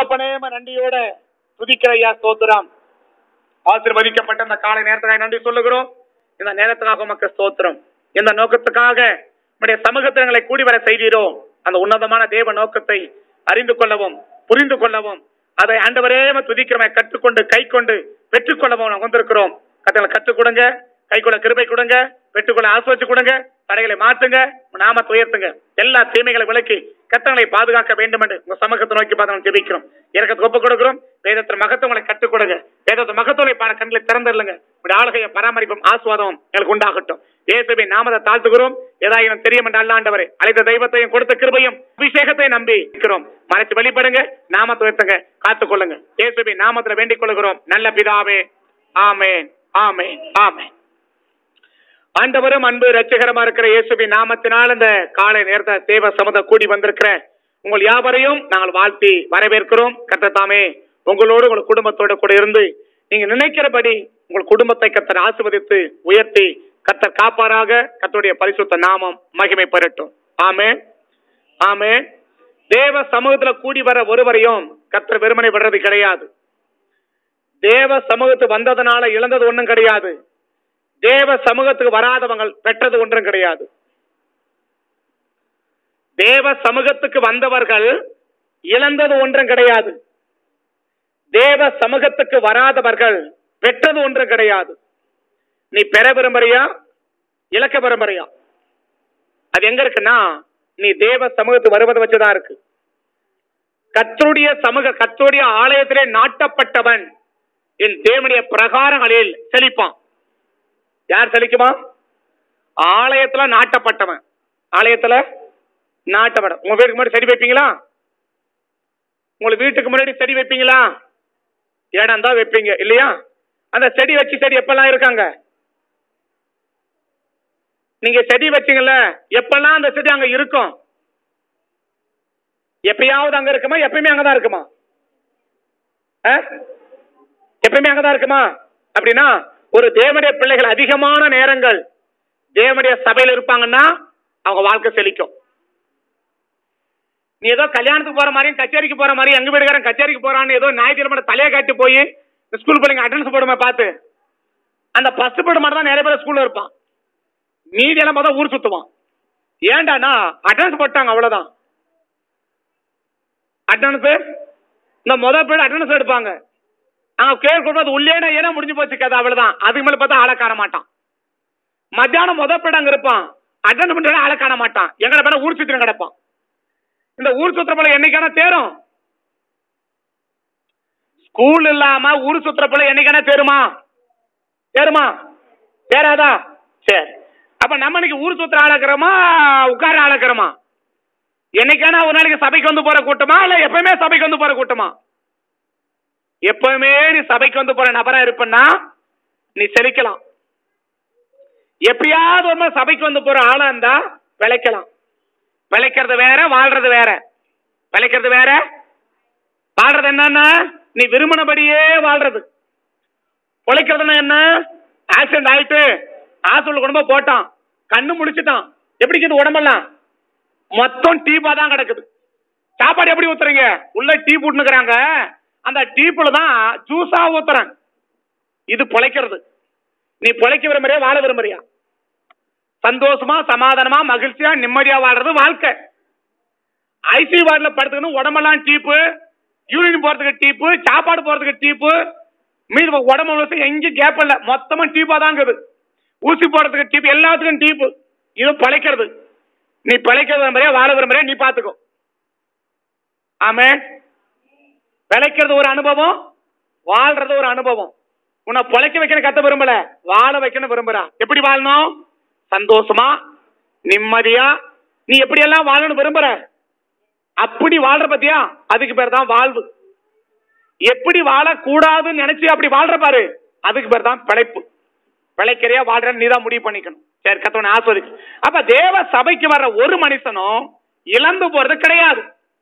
தகப்பனே உம்மை நன்றியோட துதிக்கிற ஐயா ஸ்தோத்திரம் ஆசீர்வதிக்கப்பட்ட இந்த காலை நேரத்துக்காக நன்றி சொல்லுகிறோம் இந்த நேரத்துக்காக உமக்கு ஸ்தோத்திரம் இந்த நோக்கத்துக்காக நம்முடைய சமூகத்தில் எங்களை கூடி வர செய்கிறோ அந்த உன்னதமான தேவ நோக்கத்தை அறிந்து கொள்ளவும் புரிந்து கொள்ளவும் அதை ஆண்டவரே உம்மை துதிக்கிறவன் கற்றுக்கொண்டு கை கொண்டு பெற்றுக்கொள்ளவும் நாங்கள் வந்திருக்கிறோம் கத்தங்களை கற்றுக் கொடுங்க கை கொள்ள கிருபை கொடுங்க பெற்றுக்கொள்ள ஆஸ்வதிச்சு கொடுங்க தடைகளை மாற்றுங்க உங்க நாமத்தை உயர்த்துங்க எல்லா தீமைகளை விலக்கி கத்தங்களை பாதுகாக்க வேண்டும் என்று உங்க சமூகத்தை நோக்கி பார்த்து நாங்கள் ஜெபிக்கிறோம் இறக்கத்துக்கு ஒப்பு கொடுக்கிறோம் வேதத்தின் மகத்துவங்களை கற்றுக் கொடுங்க வேதத்தின் மகத்துவங்களை பாட கண்களை திறந்துருங்க உங்களுடைய ஆளுகையை பராமரிப்பும் ஆசுவாதம் எங்களுக்கு உண்டாகட்டும் இயேசுவை நாமத்தை தாழ்த்துகிறோம் ஏதாயினும் தெரியும் என்ற அல்லாண்டவரே அழைத்த தெய்வத்தையும் கொடுத்த கிருபையும் அபிஷேகத்தை நம்பி இருக்கிறோம் மறைச்சு வெளிப்படுங்க நாமத்தை உயர்த்துங்க காத்துக்கொள்ளுங்க இயேசுவை நாமத்துல வேண்டிக் கொள்கிறோம் நல்ல பிதாவே ஆமேன் ஆமேன் ஆமேன் ஆண்டவரும் அன்பு ரட்சகரமா இருக்கிற இயேசுவின் நாமத்தினால் இந்த காலை நேரத்தை தேவ சமத கூடி வந்திருக்கிற உங்கள் யாவரையும் நாங்கள் வாழ்த்தி வரவேற்கிறோம் கத்தத்தாமே உங்களோடு உங்கள் குடும்பத்தோட கூட இருந்து நீங்க நினைக்கிறபடி உங்கள் குடும்பத்தை கத்தர் ஆசிர்வதித்து உயர்த்தி கத்தர் காப்பாராக கத்தருடைய பரிசுத்த நாமம் மகிமை பெறட்டும் ஆமே ஆமே தேவ சமூகத்துல கூடி வர ஒருவரையும் கத்தர் வெறுமனை விடுறது கிடையாது தேவ சமூகத்துக்கு வந்ததுனால இழந்தது ஒண்ணும் கிடையாது தேவ சமூகத்துக்கு வராதவங்க பெற்றது ஒன்றும் கிடையாது தேவ சமூகத்துக்கு வந்தவர்கள் இழந்தது ஒன்றும் கிடையாது தேவ சமூகத்துக்கு வராதவர்கள் பெற்றது ஒன்றும் கிடையாது நீ பெற விரும்புறியா இழக்க விரும்புறியா அது எங்க இருக்குன்னா நீ தேவ சமூகத்துக்கு வருவதை வச்சுதான் இருக்கு கத்தருடைய சமூக கத்தருடைய ஆலயத்திலே நாட்டப்பட்டவன் என் தேவனுடைய பிரகாரங்களில் செழிப்பான் யார் செழிக்குமா ஆலயத்துல நாட்டப்பட்டவன் ஆலயத்துல நாட்டப்பட உங்க வீட்டுக்கு முன்னாடி செடி வைப்பீங்களா உங்க வீட்டுக்கு முன்னாடி செடி வைப்பீங்களா இடம் தான் வைப்பீங்க இல்லையா அந்த செடி வச்சு செடி எப்பெல்லாம் இருக்காங்க நீங்க செடி வச்சீங்கல்ல எப்பெல்லாம் அந்த செடி அங்க இருக்கும் எப்பயாவது அங்க இருக்குமா எப்பயுமே அங்கதான் இருக்குமா ஆ? எப்பயுமே அங்கதான் இருக்குமா அப்படின்னா ஒரு தேவனுடைய பிள்ளைகள் அதிகமான நேரங்கள் தேவனுடைய சபையில இருப்பாங்கன்னா அவங்க வாழ்க்கை செழிக்கும் நீ ஏதோ கல்யாணத்துக்கு போற மாதிரியும் கச்சேரிக்கு போற மாதிரி எங்க வீடுக்காரன் கச்சேரிக்கு போறான்னு ஏதோ ஞாயிற்றுக்கிழமை தலையை காட்டி போய் ஸ்கூல் பிள்ளைங்க அட்டன்ஸ் போடுமே பார்த்து அந்த ஃபர்ஸ்ட் பீரியட் மட்டும் தான் நிறைய பேர் ஸ்கூல்ல இருப்பான் மீதி எல்லாம் பார்த்தா ஊர் சுத்துவான் ஏன்டானா அட்டன்ஸ் போட்டாங்க அவ்வளவுதான் அட்டன்ஸ் இந்த முதல் பீரியட் அட்டன்ஸ் எடுப்பாங்க அங்க கேள் கொடுப்பது உள்ளேனா ஏன்னா முடிஞ்சு போச்சு கதை அவ்வளவுதான் அதுக்கு மேல பார்த்தா ஆளை காண மாட்டான் மத்தியானம் முத பீரியட் அங்க இருப்பான் அட்டன் பண்ற ஆளை காண மாட்டான் எங்களை பேர ஊர் சுத்திரம் கிடப்பான் இந்த ஊர் சுத்திர போல என்னைக்கான தேரும் ஸ்கூல் இல்லாம ஊர் சுத்திர போல என்னைக்கான தேருமா தேருமா தேராதா சரி அப்ப நம்ம இன்னைக்கு ஊர் சுத்திர ஆளக்கிறோமா உட்கார ஆளக்கிறோமா என்னைக்கான ஒரு நாளைக்கு சபைக்கு வந்து போற கூட்டமா இல்ல எப்பவுமே சபைக்கு வந்து போற கூட்டமா எப்பவுமே நீ சபைக்கு வந்து போற நபரா இருப்பன்னா நீ செழிக்கலாம் எப்பயாவது ஒரு நாள் சபைக்கு வந்து போற ஆளா இருந்தா விளைக்கலாம் விளைக்கிறது வேற வாழ்றது வேற விளைக்கிறது வேற வாழ்றது என்னன்னா நீ விரும்பினபடியே வாழ்றது உழைக்கிறதுனா என்ன ஆக்சிடென்ட் ஆயிட்டு ஹாஸ்பிட்டல் கொண்டு போய் போட்டான் கண்ணு முடிச்சுட்டான் எப்படி இருக்குது உடம்பெல்லாம் மொத்தம் டீப்பா தான் கிடக்குது சாப்பாடு எப்படி ஊத்துறீங்க உள்ள டீ போட்டுனுக்குறாங்க அந்த டீப்புல தான் ஜூஸா ஊத்துறேன் இது பொழைக்கிறது நீ பொழைக்க விரும்புறியா வாழ விரும்புறியா சந்தோஷமா சமாதானமா மகிழ்ச்சியா நிம்மதியா வாழ்றது வாழ்க்கை ஐசி வார்டுல படுத்துக்கணும் உடம்பெல்லாம் டீப்பு யூரின் போறதுக்கு டீப்பு சாப்பாடு போறதுக்கு டீப்பு மீது உடம்பு முழுசும் எங்கேயும் கேப் இல்ல மொத்தமா டீப்பா தான் இருக்குது ஊசி போடுறதுக்கு டீப் எல்லாத்துக்கும் டீப்பு இது பழைக்கிறது நீ பிழைக்க விரும்புறியா வாழ விரும்புறியா நீ பாத்துக்கோ ஆமே பிழைக்கிறது ஒரு அனுபவம் வாழ்றது ஒரு அனுபவம் உன்னை பொழைக்க வைக்கணும் கத்த விரும்பல வாழ வைக்கணும் விரும்புறா எப்படி வாழணும் சந்தோஷமா நிம்மதியா நீ எப்படி எல்லாம் வாழணும் விரும்புற அப்படி வாழ்ற பத்தியா அதுக்கு பேர் தான் வாழ்வு எப்படி வாழக்கூடாதுன்னு நினைச்சு அப்படி வாழ்ற பாரு அதுக்கு பேர் தான் பிழைப்பு பிழைக்கிறியா வாழ்றன்னு நீ தான் முடிவு பண்ணிக்கணும் சரி கத்தவனை ஆஸ்வதிக்கு அப்ப தேவ சபைக்கு வர்ற ஒரு மனுஷனும் இழந்து போறது கிடையாது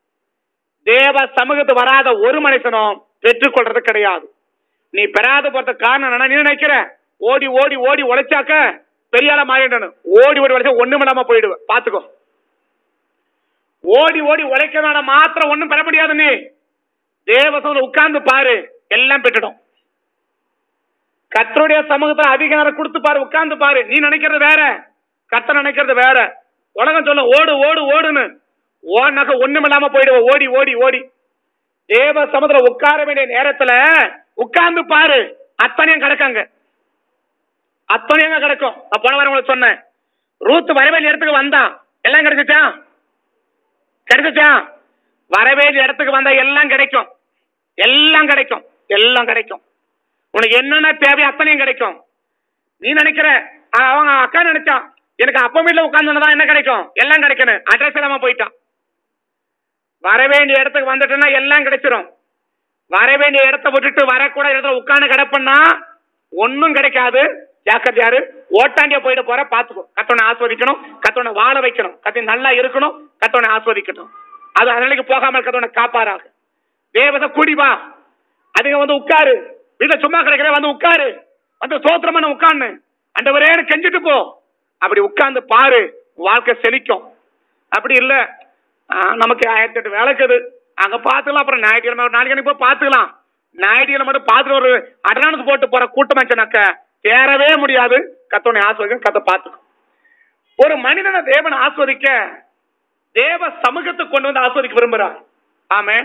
தேவ சமூகத்து வராத ஒரு மனுஷனும் பெற்றுக்கொள்றது கிடையாது நீ பெறாத போறதுக்கு காரணம் என்னன்னா நீ நினைக்கிற ஓடி ஓடி ஓடி உழைச்சாக்க பெரிய ஆளா மாறிடணும் ஓடி ஓடி உழைச்சா ஒண்ணும் இல்லாம போயிடுவேன் பாத்துக்கோ ஓடி ஓடி உழைக்கிறதால மாத்திரம் ஒண்ணும் பெற முடியாது நீ தேவசம் உட்கார்ந்து பாரு எல்லாம் பெற்றுடும் கத்தருடைய சமூகத்துல அதிக நேரம் கொடுத்து பாரு உட்கார்ந்து பாரு நீ நினைக்கிறது வேற கத்த நினைக்கிறது வேற உலகம் சொல்ல ஓடு ஓடு ஓடுன்னு ஓடினாக்க ஒண்ணுமில்லாம போயிடுவ ஓடி ஓடி ஓடி தேவ சமுதிர உட்கார வேண்டிய நேரத்துல உட்கார்ந்து பாரு அத்தனையும் கிடக்காங்க அத்தனையும் கிடக்கும் நான் போன வாரம் உங்களுக்கு சொன்னேன் ரூத் வரவேண்டிய இடத்துக்கு வந்தான் எல்லாம் கிடைச்சிச்சா கிடைச்சிச்சா வரவேண்டிய இடத்துக்கு வந்தா எல்லாம் கிடைக்கும் எல்லாம் கிடைக்கும் எல்லாம் கிடைக்கும் உனக்கு என்னென்ன தேவை அத்தனையும் கிடைக்கும் நீ நினைக்கிற அ- அவங்க அக்கா நினைச்சான் எனக்கு அப்பா வீட்டுல உட்கார்ந்துதான் என்ன கிடைக்கும் எல்லாம் கிடைக்கணும் அட்ரஸ் இல்லாம போயிட்டான் வர வேண்டிய இடத்துக்கு வந்துட்டுன்னா எல்லாம் கிடைச்சிரும் வர வேண்டிய இடத்த விட்டுட்டு வரக்கூட இடத்துல உட்கார்ந்து கிடப்பன்னா ஒண்ணும் கிடைக்காது ஜாக்கிரதையாரு ஓட்டாண்டியா போயிட போற பாத்துக்கோ கத்தவனை ஆஸ்வதிக்கணும் கத்தவனை வாழ வைக்கணும் கத்தி நல்லா இருக்கணும் கத்தவனை ஆஸ்வதிக்கணும் அது அதனால போகாமல் கத்தவனை காப்பாராக தேவத கூடி வா அதுங்க வந்து உட்காரு வீட்டுல சும்மா கிடைக்கிற வந்து உட்காரு வந்து சோத்திரமான உட்கார்ந்து அண்டவரேன்னு கெஞ்சிட்டு போ அப்படி உட்கார்ந்து பாரு வாழ்க்கை செழிக்கும் அப்படி இல்ல ஆ, நமக்கு ஆயிரத்தி எட்டு வேலை இருக்குது அங்க பாத்துக்கலாம் அப்புறம் ஞாயிற்றுக்கிழமை ஒரு நாளைக்கு போய் பாத்துக்கலாம் ஞாயிற்றுக்கிழமை மட்டும் பார்த்துட்டு ஒரு அட்வான்ஸ் போட்டு போற கூட்டமாச்சுனாக்க தேரவே முடியாது கத்தோனை ஆஸ்வதிக்க கத்த பார்த்துக்கும் ஒரு மனிதனை தேவன் ஆஸ்வதிக்க தேவ சமூகத்தை கொண்டு வந்து ஆஸ்வதிக்க விரும்புறார் ஆமே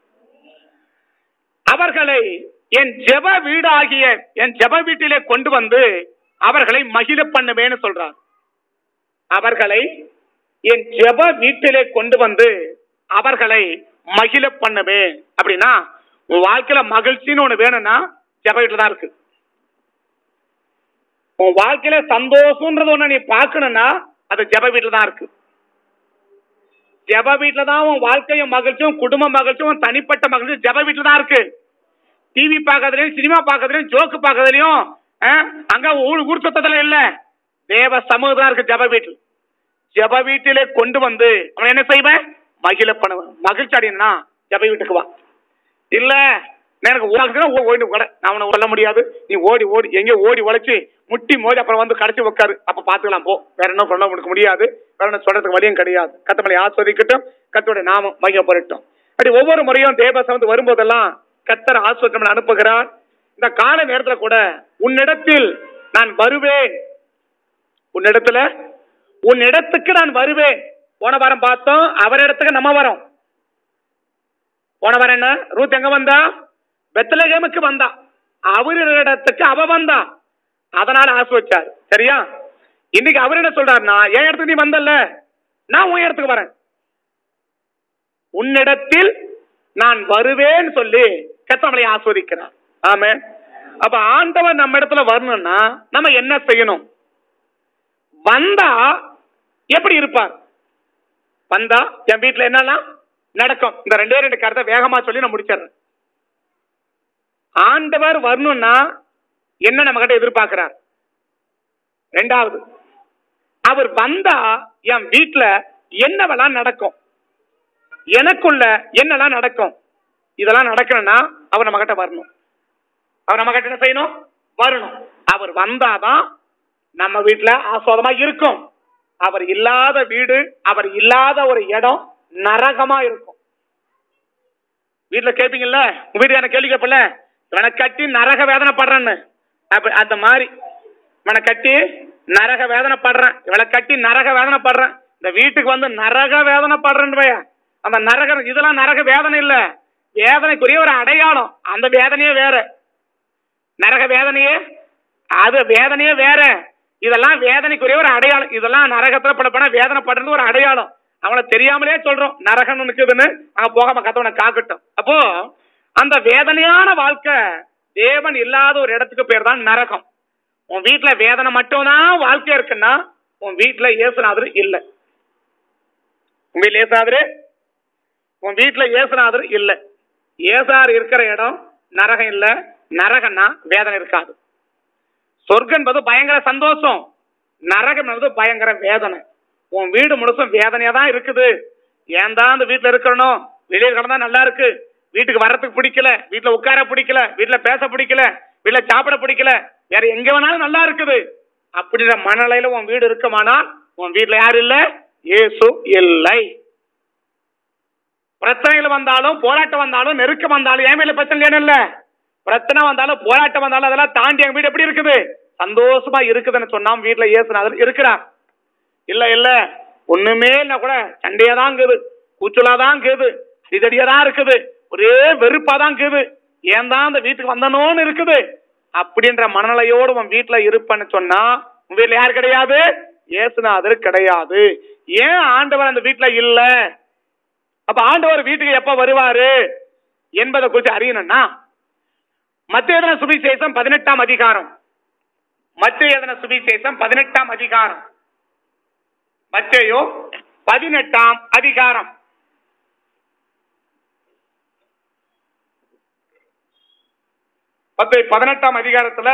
அவர்களை என் ஜெப வீடாகிய என் ஜெப வீட்டிலே கொண்டு வந்து அவர்களை மகிழ பண்ணுவேன்னு சொல்றார் அவர்களை என் ஜெப வீட்டிலே கொண்டு வந்து அவர்களை மகிழ பண்ணுவேன் அப்படின்னா உன் வாழ்க்கையில மகிழ்ச்சின்னு ஒண்ணு வேணும்னா ஜெப வீட்டுல தான் இருக்கு உன் வாழ்க்கையில சந்தோஷம்ன்றது ஒண்ணு நீ பார்க்கணும்னா அது ஜெப வீட்டுல தான் இருக்கு ஜெப வீட்டுல தான் உன் வாழ்க்கையும் மகிழ்ச்சியும் குடும்ப மகிழ்ச்சியும் உன் தனிப்பட்ட மகிழ்ச்சியும் ஜெப வீட்டுல தான் இருக்கு டிவி பார்க்கறதுலயும் சினிமா பார்க்கறதுலயும் ஜோக்கு பார்க்கறதுலயும் அஹ், அங்க ஊர் ஊர் சுத்தத்துல இல்ல தேவ சமூகம் தான் இருக்கு ஜெப வீட்டில் ஜெப வீட்டிலே கொண்டு வந்து அவன் என்ன செய்வேன் மகிழ பண்ணுவேன் மகிழ்ச்சி அடையணும்னா ஜெப வீட்டுக்கு வா இல்ல நான் எனக்கு ஓடுறதுன்னா ஓ- ஓடி கூட நான் உன்னை சொல்ல முடியாது நீ ஓடி ஓடி எங்க ஓடி உழைச்சு முட்டி மோதி அப்புறம் வந்து கடைசி உட்காரு அப்ப பாத்துக்கலாம் போ வேற என்ன பண்ண உனக்கு முடியாது வேற என்ன சொல்றதுக்கு வழியும் கிடையாது கத்தமலை ஆஸ்வதிக்கட்டும் கத்தோட நாமம் மையப்படட்டும் அப்படி ஒவ்வொரு முறையும் தேவ சமந்து வரும்போதெல்லாம் கத்தர் ஆஸ்வதம் அனுப்புகிறார் இந்த கால நேரத்துல கூட உன்னிடத்தில் நான் வருவேன் உன்னிடத்துல உன் இடத்துக்கு நான் வருவேன் போன வாரம் பார்த்தோம் அவர் இடத்துக்கு நம்ம வரோம் போன வாரம் என்ன ரூத் எங்க வந்தா பெத்தலகேமுக்கு வந்தா அவர் இடத்துக்கு அவ வந்தா அதனால ஆஸ்வதிச்சார் சரியா இன்னைக்கு அவர் என்ன சொல்றாருன்னா என் இடத்துக்கு நீ வந்தல்ல நான் உன் இடத்துக்கு வரேன் உன்னிடத்தில் நான் வருவேன்னு சொல்லி கத்தவங்களை ஆஸ்வதிக்கிறார் ஆமே அப்ப ஆண்டவர் நம்ம இடத்துல வரணும்னா நம்ம என்ன செய்யணும் வந்தா எப்படி இருப்பார் வந்தா என் வீட்டுல என்னெல்லாம் நடக்கும் இந்த ரெண்டே ரெண்டு கருத்தை வேகமா சொல்லி நான் முடிச்சிடுறேன் ஆண்டவர் வரணும்னா என்ன நம்ம கிட்ட எதிர்பார்க்கிறார் ரெண்டாவது அவர் வந்தா என் வீட்டுல என்னவெல்லாம் நடக்கும் எனக்குள்ள என்னெல்லாம் நடக்கும் இதெல்லாம் நடக்கணும்னா அவர் நம்ம கிட்ட வரணும் அவர் நம்ம கிட்ட என்ன செய்யணும் வரணும் அவர் வந்தாதான் நம்ம வீட்டுல ஆஸ்வாதமா இருக்கும் அவர் இல்லாத வீடு அவர் இல்லாத ஒரு இடம் நரகமா இருக்கும் வீட்டுல கேப்பீங்கல்ல உங்க வீட்டுக்கான கேள்வி கேட்பல இவனை கட்டி நரக வேதனை படுறேன்னு அப்ப அந்த மாதிரி இவனை கட்டி நரக வேதனை படுறேன் இவளை கட்டி நரக வேதனை படுறேன் இந்த வீட்டுக்கு வந்து நரக வேதனை படுறேன்னு பைய அந்த நரக இதெல்லாம் நரக வேதனை இல்ல வேதனைக்குரிய ஒரு அடையாளம் அந்த வேதனையே வேற நரக வேதனையே அது வேதனையே வேற இதெல்லாம் வேதனைக்குரிய ஒரு அடையாளம் இதெல்லாம் நரகத்துல படப்பட வேதனைப்படுறது ஒரு அடையாளம் அவனை தெரியாமலே சொல்றோம் நரகம் நிக்குதுன்னு அங்க போகாம கத்தவனை காக்கட்டும் அப்போ அந்த வேதனையான வாழ்க்கை தேவன் இல்லாத ஒரு இடத்துக்கு பேர் தான் நரகம் உன் வீட்டுல வேதனை மட்டும்தான் வாழ்க்கையா இருக்குன்னா உன் வீட்டுல இயேசுநாதர் இல்ல உன் வீட்டுல இயேசுநாதரு உன் வீட்டுல இயேசுநாதர் இல்ல ஏசார் இருக்கிற இடம் நரகம் இல்ல நரகம்னா வேதனை இருக்காது சொர்க்கம் என்பது பயங்கர சந்தோஷம் நரகம் என்பது பயங்கர வேதனை உன் வீடு முழுசும் வேதனையா தான் இருக்குது ஏன் தான் அந்த வீட்டுல இருக்கணும் வெளியே கிடந்தா நல்லா இருக்கு வீட்டுக்கு வர்றதுக்கு பிடிக்கல வீட்டுல உட்கார பிடிக்கல வீட்டுல பேச பிடிக்கல வீட்டுல சாப்பிட பிடிக்கல வேற எங்க வேணாலும் நல்லா இருக்குது அப்படின்ற மனநிலையில உன் வீடு இருக்குமானா உன் வீட்டுல யாரும் இல்ல இயேசு இல்லை பிரச்சனைகள் வந்தாலும் போராட்டம் வந்தாலும் நெருக்கம் வந்தாலும் என் வீட்டுல பிரச்சனை இல்லைன்னு இல்ல பிரச்சனை வந்தாலும் போராட்டம் வந்தாலும் அதெல்லாம் தாண்டி எங்க வீடு எப்படி இருக்குது சந்தோஷமா இருக்குதுன்னு சொன்னா வீட்டுல இயேசுநாதர் இருக்கிறார் இல்ல இல்ல ஒண்ணுமே இல்ல கூட சண்டையா தான் இருக்குது கூச்சலா தான் இருக்குது அடிதடியா தான் இருக்குது ஒரே வெறுப்பா தான் இருக்குது ஏன் தான் அந்த வீட்டுக்கு வந்தனோன்னு இருக்குது அப்படின்ற மனநிலையோடு உன் வீட்டுல இருப்பேன்னு சொன்னா உன் வீட்டுல யார் கிடையாது இயேசுநாதர் கிடையாது ஏன் ஆண்டவர் அந்த வீட்டுல இல்ல அப்ப ஆண்டவர் வீட்டுக்கு எப்ப வருவாரு என்பதை குறித்து அறியணும்னா மத்திய சுவிசேஷம் பதினெட்டாம் அதிகாரம் மத்திய சுவிசேஷம் பதினெட்டாம் அதிகாரம் மத்தேயோ பதினெட்டாம் அதிகாரம் பத்து பதினெட்டாம் அதிகாரத்துல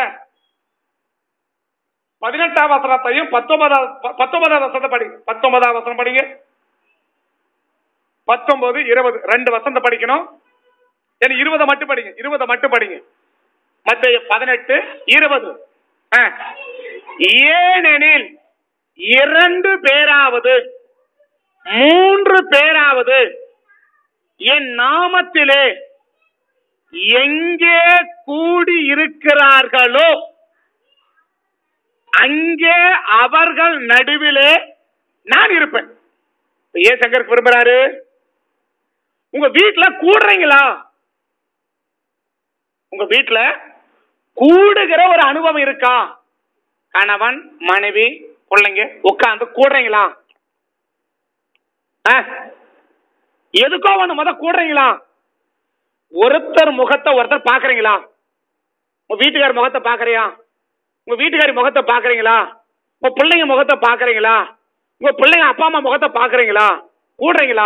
பதினெட்டாம் வசனத்தையும் பத்தொன்பதாம் பத்தொன்பதாம் வசனத்தை படிங்க பத்தொன்பதாம் வசனம் படிங்க பத்தொன்பது இருபது ரெண்டு வசனத்தை படிக்கணும் சரி இருபதை மட்டும் படிங்க இருபதை மட்டும் படிங்க மத்திய பதினெட்டு இருபது ஆ. ஏனெனில் இரண்டு பேராவது மூன்று பேராவது என் நாமத்திலே எங்கே கூடி இருக்கிறார்களோ அங்கே அவர்கள் நடுவிலே நான் இருப்பேன் இப்ப ஏன் சங்கருக்கு விரும்புறாரு உங்க வீட்டுல கூடுறீங்களா உங்க வீட்டுல கூடுகிற ஒரு அனுபவம் இருக்கா கணவன் மனைவி பிள்ளைங்க உட்கார்ந்து கூடுறீங்களா ஆ? எதுக்கோ ஒண்ணு முத கூடுறீங்களா ஒருத்தர் முகத்தை ஒருத்தர் பாக்குறீங்களா உங்க வீட்டுக்கார முகத்தை பாக்குறியா உங்க வீட்டுக்காரி முகத்தை பாக்குறீங்களா உங்க பிள்ளைங்க முகத்தை பாக்குறீங்களா உங்க பிள்ளைங்க அப்பா அம்மா முகத்தை பாக்குறீங்களா கூடுறீங்களா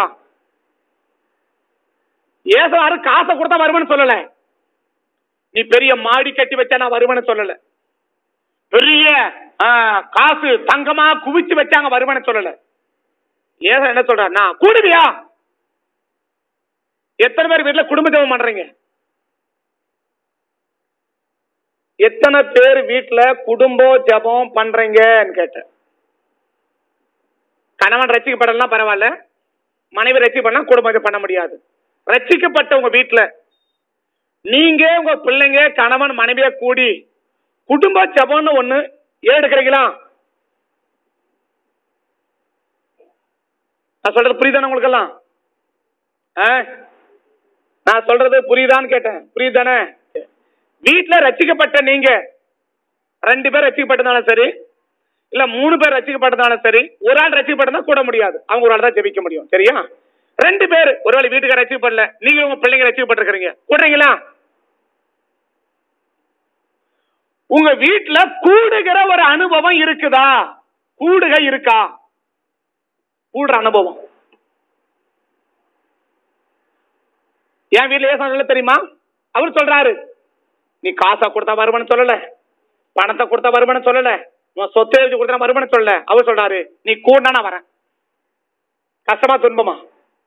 ஏசுவாரு காசை கொடுத்தா வருவேன்னு சொல்லல நீ பெரிய மாடி கட்டி வச்சா நான் வருவேன்னு சொல்லல பெரிய ஆ, காசு தங்கமா குவிச்சு வச்சாங்க வருவேன்னு சொல்லல ஏச என்ன சொல்றாருன்னா கூடுவியா எத்தனை பேர் வீட்டுல குடும்ப ஜெபம் பண்றீங்க எத்தனை பேர் வீட்டுல குடும்ப ஜெபம் பண்றீங்கன்னு கேட்டேன் கணவன் ரசிக்கப்படலாம் பரவாயில்ல மனைவி ரசிக்கப்படலாம் குடும்ப ஜெபம் பண்ண முடியாது ரசிக்கப்பட்ட உங்க வீட்டுல நீங்க உங்க பிள்ளைங்க கணவன் மனைவிய கூடி குடும்ப ஜெபம்னு ஒண்ணு எடுக்கிறீங்களா நான் சொல்றது புரியுதானே உங்களுக்கு எல்லாம் ஆ? நான் சொல்றது புரியுதான்னு கேட்டேன் புரியுதானே வீட்டுல ரசிக்கப்பட்ட நீங்க ரெண்டு பேர் ரசிக்கப்பட்டதாலும் சரி இல்ல மூணு பேர் ரசிக்கப்பட்டதாலும் சரி ஒரு ஆள் ரசிக்கப்பட்டதா கூட முடியாது அவங்க ஒரு ஆள் தான் ஜெபிக்க முடியும் சரியா ரெண்டு பேர் ஒருவேளை வீட்டுக்கு ரசிக்கப்படல நீங்க உங்க பிள்ளைங்க ரசிக்கப்பட்டிருக்கிறீங்க கூடுறீங்களா உங்க வீட்டுல கூடுகிற ஒரு அனுபவம் இருக்குதா கூடுகை இருக்கா கூடுற அனுபவம் என் வீட்டுல ஏன் சொல்ல தெரியுமா அவர் சொல்றாரு நீ காசா கொடுத்தா வருமானம் சொல்லல பணத்தை கொடுத்தா வருமானம் சொல்லல உன் சொத்தை எழுதி கொடுத்தா வருமானம் சொல்லல அவர் சொல்றாரு நீ கூடனா நான் வரேன் கஷ்டமா துன்பமா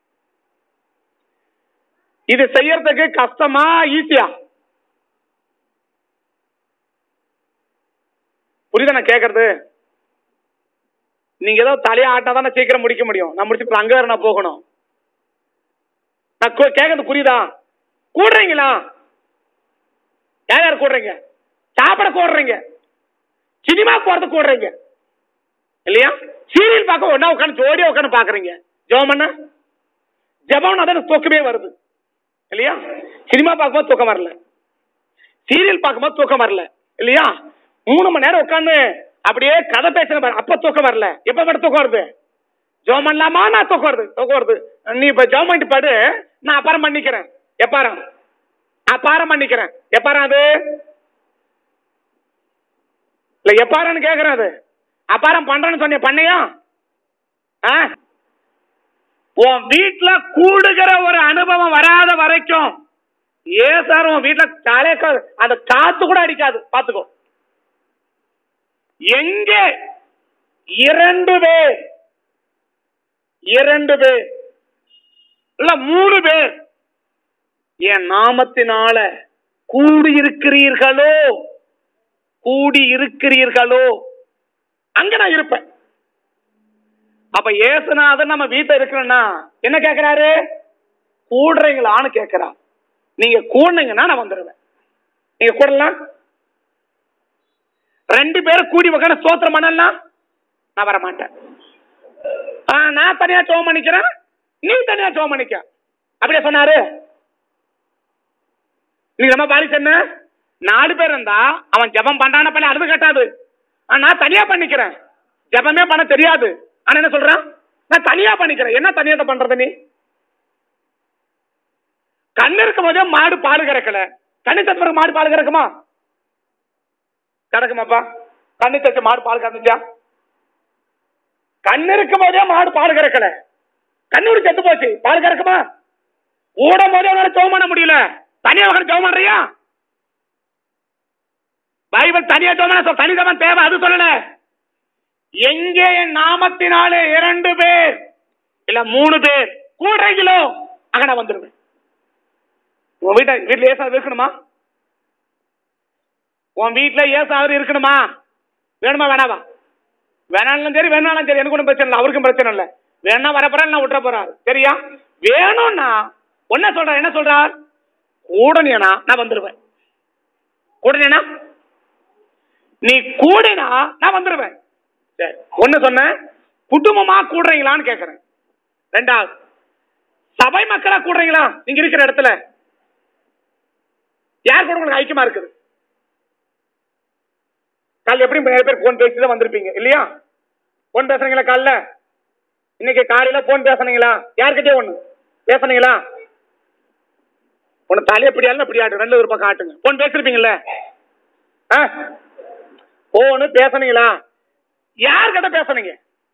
இது செய்யறதுக்கு கஷ்டமா ஈஸியா புரியுதா நான் கேக்குறது நீங்க ஏதோ தலையா ஆட்டா தான் சீக்கிரம் முடிக்க முடியும் நான் முடிச்சுட்டு அங்க வேற நான் போகணும் நான் கே- கேக்குறது புரியுதா கூடுறீங்களா யார் யார் கூடுறீங்க சாப்பிட கூடுறீங்க சினிமா போறது கூடுறீங்க இல்லையா சீரியல் பார்க்க ஒன்னா உட்காந்து ஜோடியா உட்காந்து பாக்குறீங்க ஜெபம் பண்ண ஜெபம்னா தான் தூக்கமே வருது இல்லையா சினிமா பார்க்கும்போது தூக்கம் வரல சீரியல் பார்க்கும்போது தூக்கம் வரல இல்லையா மூணு மணி நேரம் உட்காந்து அப்படியே கதை பேசுற பாரு அப்ப தூக்கம் வரல எப்ப மட்டும் தூக்கம் வருது ஜோம் பண்ணலாமா நான் தூக்கம் வருது தூக்கம் வருது நீ இப்ப ஜோம் பண்ணிட்டு பாடு நான் அப்பாரம் பண்ணிக்கிறேன் எப்பாரம் அப்பாரம் பண்ணிக்கிறேன் எப்பாரம் அது இல்ல எப்பாரன்னு கேக்குறேன் அது அப்பாரம் பண்றேன்னு சொன்னிய பண்ணியா ஆ? உன் வீட்டுல கூடுகிற ஒரு அனுபவம் வராத வரைக்கும் ஏன் சார் உன் வீட்டுல காலே அந்த காத்து கூட அடிக்காது பாத்துக்கோ எங்கே இரண்டு பேர் இரண்டு பேர் இல்ல மூணு பேர் என் நாமத்தினால கூடி இருக்கிறீர்களோ கூடி இருக்கிறீர்களோ அங்க நான் இருப்பேன் அப்ப ஏசுநாதர் நம்ம வீட்டுல இருக்கணும்னா என்ன கேக்குறாரு கூடுறீங்களான்னு கேட்கிறா நீங்க கூடுனீங்கன்னா நான் வந்துடுவேன் நீங்க கூடலாம் ரெண்டு பேரும் கூடி உட்காந்து ஸ்தோத்திரம் பண்ணலாம் நான் வர மாட்டேன் ஆ, நான் தனியா ஜோம் பண்ணிக்கிறேன் நீ தனியா ஜோம் பண்ணிக்க அப்படியே சொன்னாரு நீ நம்ம பாரி சொன்ன நாலு பேர் இருந்தா அவன் ஜெபம் பண்றான பண்ணி அழுது கட்டாது ஆ, நான் தனியா பண்ணிக்கிறேன் ஜெபமே பண்ண தெரியாது ஆனா என்ன சொல்றான் நான் தனியா பண்ணிக்கிறேன் என்ன தனியா பண்றது நீ கண்ணு இருக்கும் போதே மாடு பால் கறக்கல கண்ணு தச்ச பிறகு மாடு பால் கறக்குமா கறக்குமாப்பா கண்ணு தச்ச மாடு பால் கறந்துச்சா கண்ணு இருக்கும் போதே மாடு பால் கறக்கல கண்ணூர் செத்து போச்சு பால் கறக்குமா ஓடும் போதே அவனால ஜெபம் பண்ண முடியல தனியா உட்காந்து ஜெபம் பண்றியா பைபிள் தனியா ஜெபம் பண்ண சொல் தனி ஜெபம் தேவை அது சொல்லல எங்கே என் நாமத்தினாலே இரண்டு பேர் இல்ல மூணு பேர் கூடுறீங்களோ அங்க நான் வந்துருவேன் உன் வீட்டை வீட்டுல ஏசாவது இருக்கணுமா உன் வீட்டுல ஏசாவது இருக்கணுமா வேணுமா வேணாவா வேணாலும் சரி வேணாலும் சரி எனக்கு ஒன்றும் பிரச்சனை இல்லை அவருக்கும் பிரச்சனை இல்லை வேணா வர போறா நான் விட்டுற போறாரு சரியா வேணும்னா என்ன சொல்றார் என்ன சொல்றார் கூடனியனா நான் வந்துருவேன் கூடனியனா நீ கூடினா நான் வந்துருவேன் சரி ஒண்ணு சொன்னேன் குடும்பமா கூடுறீங்களான்னு கேக்குறேன் ரெண்டாவது சபை மக்களா கூடுறீங்களா நீங்க இருக்கிற இடத்துல யார் கூட உங்களுக்கு ஐக்கியமா இருக்குது காலைல எப்படி நிறைய பேர் போன் பேசி தான் வந்திருப்பீங்க இல்லையா போன் பேசுறீங்களா காலைல இன்னைக்கு காலையில போன் பேசுனீங்களா யார்கிட்டயே ஒண்ணு பேசுனீங்களா ஒண்ணு தலையை இப்படி ஆளுனா இப்படி ஆட்டு ரெண்டு ஒரு பக்கம் ஆட்டுங்க போன் பேசிருப்பீங்கல்ல போனு பேசுனீங்களா யார்கிட்ட பேசுனீங்க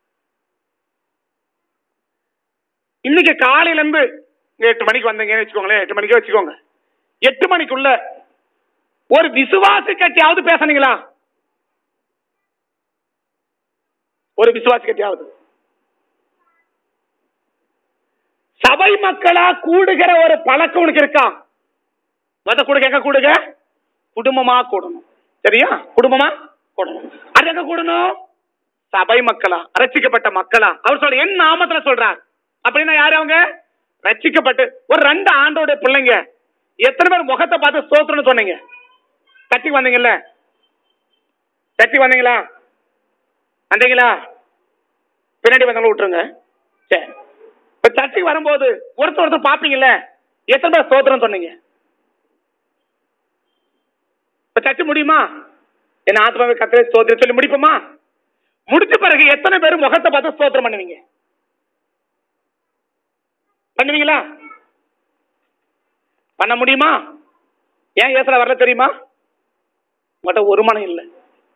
இன்னைக்கு காலையில இருந்து இங்க எட்டு மணிக்கு வந்தீங்கன்னு வச்சுக்கோங்களேன் எட்டு மணிக்கே வச்சுக்கோங்க எட்டு மணிக்குள்ள ஒரு விசுவாசி கட்டியாவது பேசுனீங்களா ஒரு விசுவாசி கட்டியாவது சபை மக்களா கூடுகிற ஒரு பழக்கம் உனக்கு இருக்கா வத கூடுக எங்க கூடுக குடும்பமா கூடணும் சரியா குடும்பமா கூடணும் அது எங்க கூடணும் சபை மக்களா ரட்சிக்கப்பட்ட மக்களா அவர் சொல்ற என் நாமத்துல சொல்றார் அப்படின்னா யாரு அவங்க ரட்சிக்கப்பட்டு ஒரு ரெண்டு ஆண்டோட பிள்ளைங்க எத்தனை பேர் முகத்தை பார்த்து சோத்துறன்னு சொன்னீங்க கட்டி வந்தீங்கல்ல கட்டி வந்தீங்களா வந்தீங்களா பின்னாடி வந்தவங்க விட்டுருங்க சரி இப்ப சர்ச்சைக்கு வரும்போது ஒருத்தர் ஒருத்தர் பாப்பீங்கல்ல எத்தனை பேர் சோத்திரம் சொன்னீங்க இப்ப சர்ச்சை முடியுமா என்ன ஆத்மாவை கத்திர சோதனை சொல்லி முடிப்போமா முடிச்ச பிறகு எத்தனை பேர் முகத்தை பார்த்து ஸ்தோத்திரம் பண்ணுவீங்க பண்ணுவீங்களா பண்ண முடியுமா ஏன் ஏசல வரல தெரியுமா உங்கள்கிட்ட ஒரு மனம் இல்லை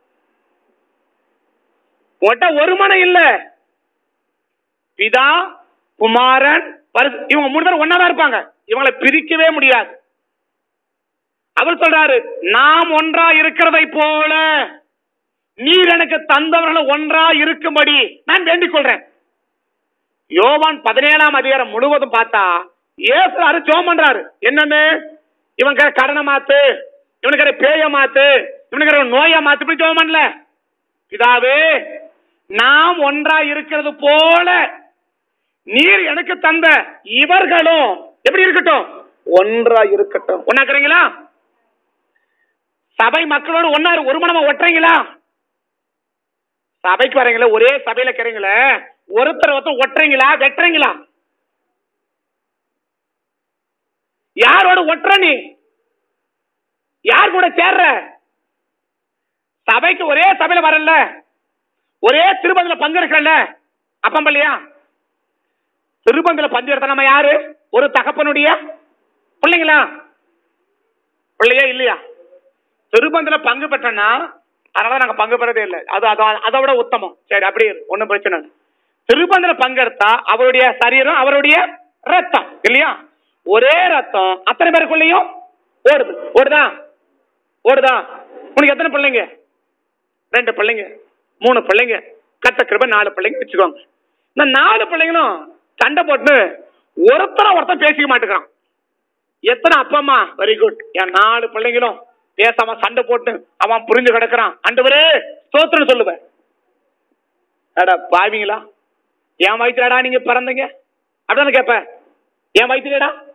உங்கள்கிட்ட ஒரு மனம் இல்ல பிதா குமாரன் பரிசு- இவங்க மூணு பேரும் ஒன்னா தான் இருப்பாங்க இவங்களை பிரிக்கவே முடியாது அவர் சொல்றாரு நாம் ஒன்றா இருக்கிறதை போல நீர் எனக்கு தந்தவர்கள் ஒன்றா இருக்கும்படி நான் வேண்டிக் கொள்றேன் யோவான் பதினேழாம் அதிகாரம் முழுவதும் பார்த்தா ஏசுறாரு ஜோம் பண்றாரு என்னன்னு இவன் கடனை மாத்து இவனுக்கு பேய மாத்து இவனுக்கு நோய மாத்து இப்படி ஜோம் பண்ணல பிதாவே நாம் ஒன்றா இருக்கிறது போல நீர் எனக்கு தந்த இவர்களும் எப்படி இருக்கட்டும் ஒன்றா இருக்கட்டும் ஒன்னாக்குறீங்களா சபை மக்களோடு ஒன்னா ஒரு மனமா ஒட்டுறீங்களா சபைக்கு வரீங்களா ஒரே சபையில இருக்கிறீங்களே ஒருத்தர் ஒருத்தர் ஒட்டுறீங்களா வெட்டுறீங்களா யாரோட ஒட்டுற நீ யார் கூட சேர்ற சபைக்கு ஒரே சபையில வரல ஒரே திருப்பதில பங்கெடுக்கல அப்பம் இல்லையா திருப்பந்தில பங்கு எடுத்த நம்ம யாரு ஒரு தகப்பனுடைய பிள்ளைங்களா பிள்ளையா இல்லையா திருப்பந்தில பங்கு பெற்றனா அதனால நாங்க பங்கு பெறதே இல்லை அது அது- அதை விட உத்தமம் சரி அப்படியே இரு, ஒண்ணும் பிரச்சனை இல்லை திருப்பந்தில பங்கெடுத்தா அவருடைய சரீரம் அவருடைய ரத்தம் இல்லையா ஒரே ரத்தம் அத்தனை பேருக்குள்ளேயும் ஓடுது ஓடுதா ஓடுதா உனக்கு எத்தனை பிள்ளைங்க ரெண்டு பிள்ளைங்க மூணு பிள்ளைங்க கத்த கிருப நாலு பிள்ளைங்க வச்சுக்கோங்க இந்த நாலு பிள்ளைங்களும் சண்டை போட்டு ஒருத்தர ஒருத்தன் பேசிக்க மாட்டேங்கிறான் எத்தனை அப்பா அம்மா வெரி குட் என் நாலு பிள்ளைங்களும் பேசாம சண்டை போட்டு அவன் புரிஞ்சு கிடக்குறான் அண்டவரே ஸ்தோத்திரம் சொல்லுவேன் அடா பாவிங்களா என் வயிற்றுலடா நீங்க பிறந்தீங்க அப்படிதானே கேப்ப என் வயிற்றுலடா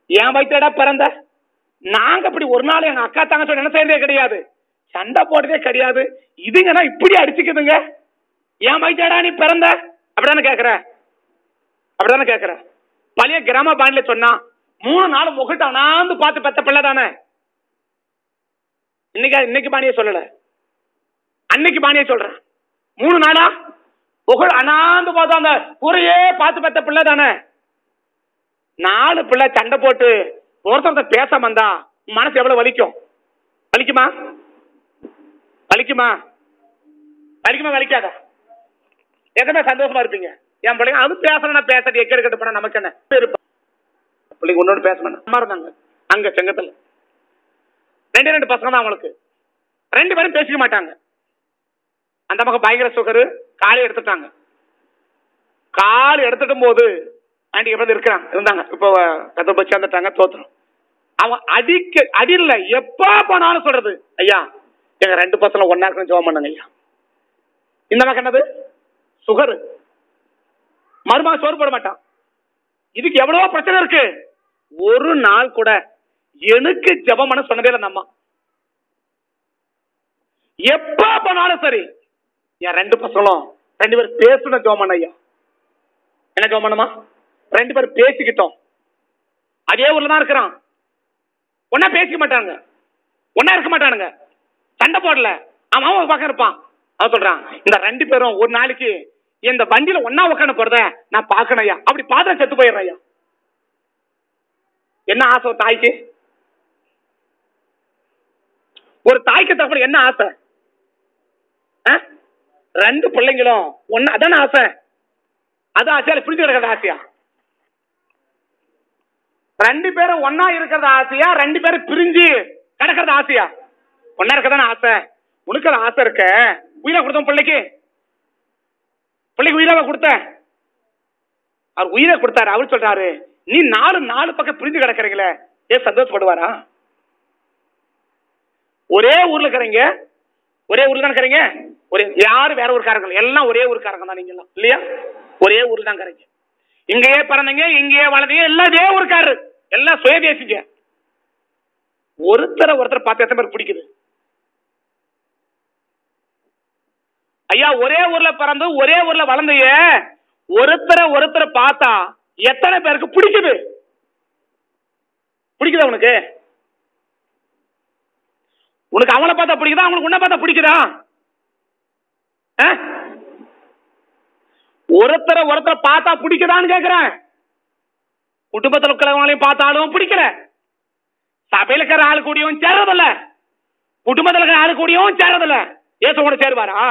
என் வயிற்றுடா பிறந்த நாங்க அப்படி ஒரு நாள் எங்க அக்கா தங்கச்சி என்ன செய்யறதே கிடையாது சண்டை போட்டதே கிடையாது இதுங்கன்னா இப்படி அடிச்சுக்குதுங்க என் வயிற்றுடா நீ பிறந்த அப்படிதானே கேக்குற அப்படிதானே கேக்குற பழைய கிராம பாண்டில சொன்னா மூணு நாள் முகட்டு அனாந்து பார்த்து பெத்த பிள்ளை தானே இன்னைக்கு இன்னைக்கு பாணியை சொல்லல அன்னைக்கு பாணியை சொல்றேன் மூணு நாளா புகழ் அனாந்து பார்த்தா அந்த கூரையே பார்த்து பெத்த பிள்ளை தானே நாலு பிள்ளை சண்டை போட்டு ஒருத்தர் பேச வந்தா மனசு எவ்வளவு வலிக்கும் வலிக்குமா வலிக்குமா வலிக்குமா வலிக்காத எதுவுமே சந்தோஷமா இருப்பீங்க என் பிள்ளைங்க அது பேசணும் பேசுறது எக்கடி கட்டு பண்ண நமக்கு என்ன இருப்பேன் பிள்ளைங்க ஒன்னொன்று பேசணும் அம்மா இருந்தாங்க அங்க செங்கத்துல ரெண்டு ரெண்டு பசங்க தான் அவங்களுக்கு ரெண்டு பேரும் பேசிக்க மாட்டாங்க அந்த பக்கம் பயங்கர சுகரு காலை எடுத்துட்டாங்க கால் எடுத்துட்டும் போது ஆண்டி எப்படி இருக்கிறாங்க இருந்தாங்க இப்போ கதை போய் சேர்ந்துட்டாங்க தோத்துறோம் அவன் அடிக்க அடியில் எப்ப போனாலும் சொல்றது ஐயா எங்க ரெண்டு பசங்க ஒன்னா இருக்கணும் ஜோம் பண்ணுங்க ஐயா இந்த பக்கம் என்னது சுகரு மருமகன் சோறு போட மாட்டான் இதுக்கு எவ்வளவோ பிரச்சனை இருக்கு ஒரு நாள் கூட எனக்கு ஜெபம் பண்ண சொன்னதே இல்லை நம்ம எப்ப போனாலும் சரி என் ரெண்டு பசங்களும் ரெண்டு பேரும் பேசணும் ஜோம் பண்ண ஐயா என்ன ஜோம் பண்ணுமா ரெண்டு பேரும் பேசிக்கிட்டோம் அதே ஊர்ல தான் இருக்கிறான் ஒன்னா பேசிக்க மாட்டாங்க ஒன்னா இருக்க மாட்டானுங்க சண்டை போடல அவன் அவன் பக்கம் இருப்பான் அவன் சொல்றான் இந்த ரெண்டு பேரும் ஒரு நாளைக்கு இந்த வண்டியில ஒன்னா உட்காந்து போறத நான் பாக்கணும் ஐயா அப்படி பார்த்தா செத்து போயிடுறேன் ஐயா என்ன ஆசை ஒரு தாய்க்கு ஒரு தாய்க்கு தப்பு என்ன ஆசை ஆ? ரெண்டு பிள்ளைங்களும் ஒன்னு அதான ஆசை அது ஆசையா இல்ல பிரிஞ்சு கிடக்கிறது ஆசையா ரெண்டு பேரும் ஒன்னா இருக்கிறது ஆசையா ரெண்டு பேரும் பிரிஞ்சு கிடக்கிறது ஆசையா ஒன்னா இருக்கதானே ஆசை உனக்கு அது ஆசை இருக்க உயிரை கொடுத்தோம் பிள்ளைக்கு பிள்ளைக்கு உயிராக கொடுத்த அவர் உயிரை கொடுத்தாரு அவர் சொல்றாரு நீ நாலு நாலு பக்கம் பிரிஞ்சு கிடக்குறீங்களே ஏன் சந்தோஷப்படுவாரா ஒரே ஊர்ல இருக்கிறீங்க ஒரே ஊர்ல தான் இருக்கிறீங்க ஒரே யாரும் வேற ஊருக்காரங்க எல்லாம் ஒரே ஊருக்காரங்க தான் நீங்க எல்லாம் இல்லையா ஒரே ஊர்ல தான் இருக்கிறீங்க இங்கேயே பிறந்தீங்க இங்கேயே வளர்ந்தீங்க எல்லாம் இதே ஊருக்காரு எல்லாம் சுயதேசிங்க ஒருத்தரை ஒருத்தர் பார்த்து எத்தனை பேர் பிடிக்குது ஐயா ஒரே ஊர்ல பிறந்து ஒரே ஊர்ல வளர்ந்தீங்க ஒருத்தரை ஒருத்தரை பார்த்தா எத்தனை பேருக்கு பிடிக்குது பிடிக்குதா உனக்கு உனக்கு அவனை பார்த்தா பிடிக்குதா அவனுக்கு உன்னை பார்த்தா பிடிக்குதா ஆ? ஒருத்தரை ஒருத்தரை பார்த்தா பிடிக்குதான்னு கேக்குறேன் குடும்பத்தில் இருக்கிறவங்களையும் பார்த்தாலும் பிடிக்கல சபையில இருக்கிற ஆளு கூடியும் சேர்றதில்ல குடும்பத்தில் இருக்கிற ஆளு கூடியும் சேர்றதில்ல ஏசு கூட சேருவாரா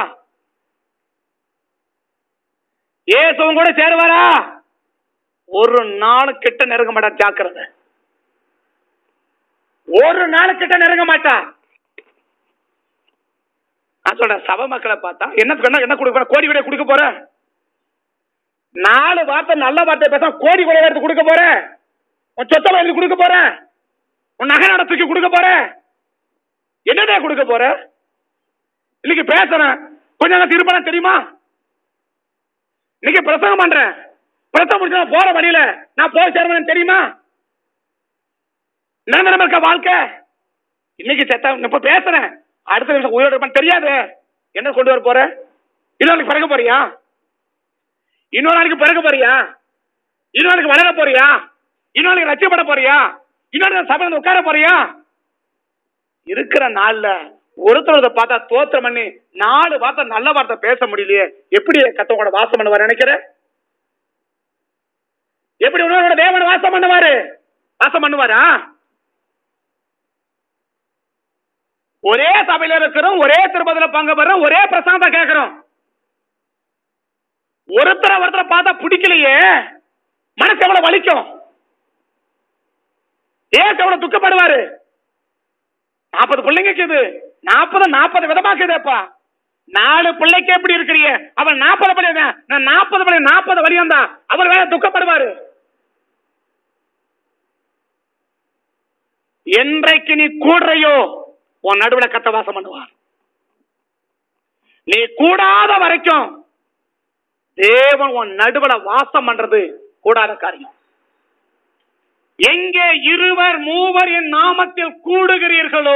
ஏசுவும் கூட சேருவாரா ஒரு நாள் கிட்ட நெருங்க மாட்டா ஜாக்கிரதை ஒரு நாள் கிட்ட நெருங்க மாட்டா நான் சொல்றேன் சபை மக்களை பார்த்தா என்ன என்ன என்ன கொடுக்க போற கோடி கூட கொடுக்க போற நாலு வார்த்தை நல்ல வார்த்தை பேச கோடி கூட எடுத்து கொடுக்க போற உன் சொத்தை எடுத்து கொடுக்க போற உன் நகை நட தூக்கி கொடுக்க போற என்னடா கொடுக்க போற இன்னைக்கு பேசுறேன் கொஞ்சம் நேரம் திருப்பலாம் தெரியுமா இன்னைக்கு பிரசங்கம் பண்றேன் பிரசங்கம் முடிச்சு நான் போற வழியில நான் போய் சேருவேன் தெரியுமா நிரந்தரம் இருக்க வாழ்க்கை இன்னைக்கு செத்த இப்ப பேசுறேன் அடுத்த நிமிஷம் உயிரோட இருப்பேன் தெரியாது என்ன கொண்டு வர போற இன்னொரு நாளைக்கு பிறக்க போறியா இன்னொரு நாளைக்கு பிறக்க போறியா இன்னொரு நாளைக்கு வளர போறியா இன்னொரு நாளைக்கு லட்சியப்பட போறியா இன்னொரு நாள் சபையில உட்கார போறியா இருக்கிற நாள்ல ஒருத்தர் பார்த்தா தோத்திரம் பண்ணி நாலு வார்த்தை நல்ல வார்த்தை பேச முடியலையே எப்படி கத்தவங்களோட வாசம் பண்ணுவார் நினைக்கிற எப்படி உணவோட தேவன வாசம் பண்ணுவாரு வாசம் பண்ணுவாரா ஒரே சபையில இருக்கிறோம் ஒரே திருப்பதில பங்கு பெறோம் ஒரே பிரசாந்தம் கேட்கிறோம் ஒருத்தரை ஒருத்தரை பார்த்தா பிடிக்கலையே மனசு எவ்வளவு வலிக்கும் ஏசு எவ்வளவு துக்கப்படுவாரு நாற்பது பிள்ளைங்க இது நாற்பது நாற்பது விதமாக்குதேப்பா நாலு பிள்ளைக்கு எப்படி இருக்கிறீங்க அவன் நாற்பது பள்ளி நான் நாற்பது பள்ளி நாற்பது வழியம் தான் அவர் வேற துக்கப்படுவாரு என்றைக்கு நீ கூடுறையோ உன் நடுவுல கத்த வாசம் பண்ணுவார் நீ கூடாத வரைக்கும் தேவன் உன் நடுவுல வாசம் பண்றது கூடாத காரியம் எங்கே இருவர் மூவர் என் நாமத்தில் கூடுகிறீர்களோ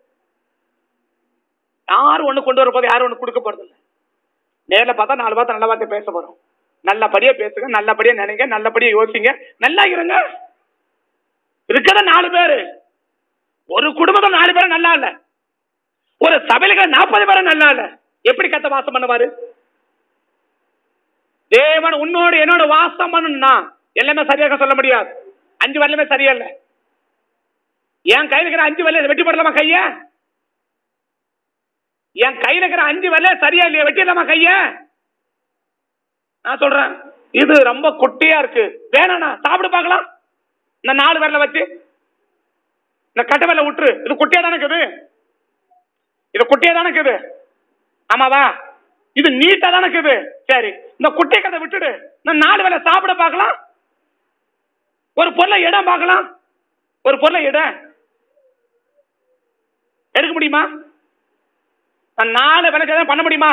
யாரும் ஒண்ணு கொண்டு வர போது யாரும் ஒண்ணு கொடுக்க போறது இல்ல நேர்ல பார்த்தா நாலு பார்த்து நல்ல வார்த்தை பேச போறோம் நல்லபடியா பேசுங்க நல்லபடியா நினைங்க நல்லபடியா யோசிங்க நல்லா இருங்க இருக்கத நாலு பேரு ஒரு குடும்பத்துல நாலு பேரும் நல்லா இல்ல ஒரு சபையில நாற்பது பேரும் நல்லா இல்ல எப்படி கத்த வாசம் பண்ணுவாரு தேவன் உன்னோடு என்னோட வாசம் பண்ணணும்னா எல்லாமே சரியாக சொல்ல முடியாது அஞ்சு வரலுமே சரியா இல்ல என் கையில இருக்கிற அஞ்சு வரல வெட்டி போடலாமா கைய என் கையில இருக்கிற அஞ்சு வரல சரியா இல்லையா வெட்டிடலாமா கைய நான் சொல்றேன் இது ரொம்ப குட்டியா இருக்கு வேணாண்ணா சாப்பிடு பார்க்கலாம் இந்த நாலு வரல வச்சு இந்த கட்டை வரல விட்டுரு இது குட்டியா தானே இருக்குது இது குட்டியா தானே இருக்குது ஆமாவா இது நீட்டா தானே இருக்குது சரி இந்த குட்டை கதை விட்டுடு இந்த நாலு வேலை சாப்பிட பார்க்கலாம் ஒரு பொருளை இடம் பார்க்கலாம் ஒரு பொருளை இடம் எடுக்க முடியுமா நான் நாலு விளக்கு எதாவது பண்ண முடியுமா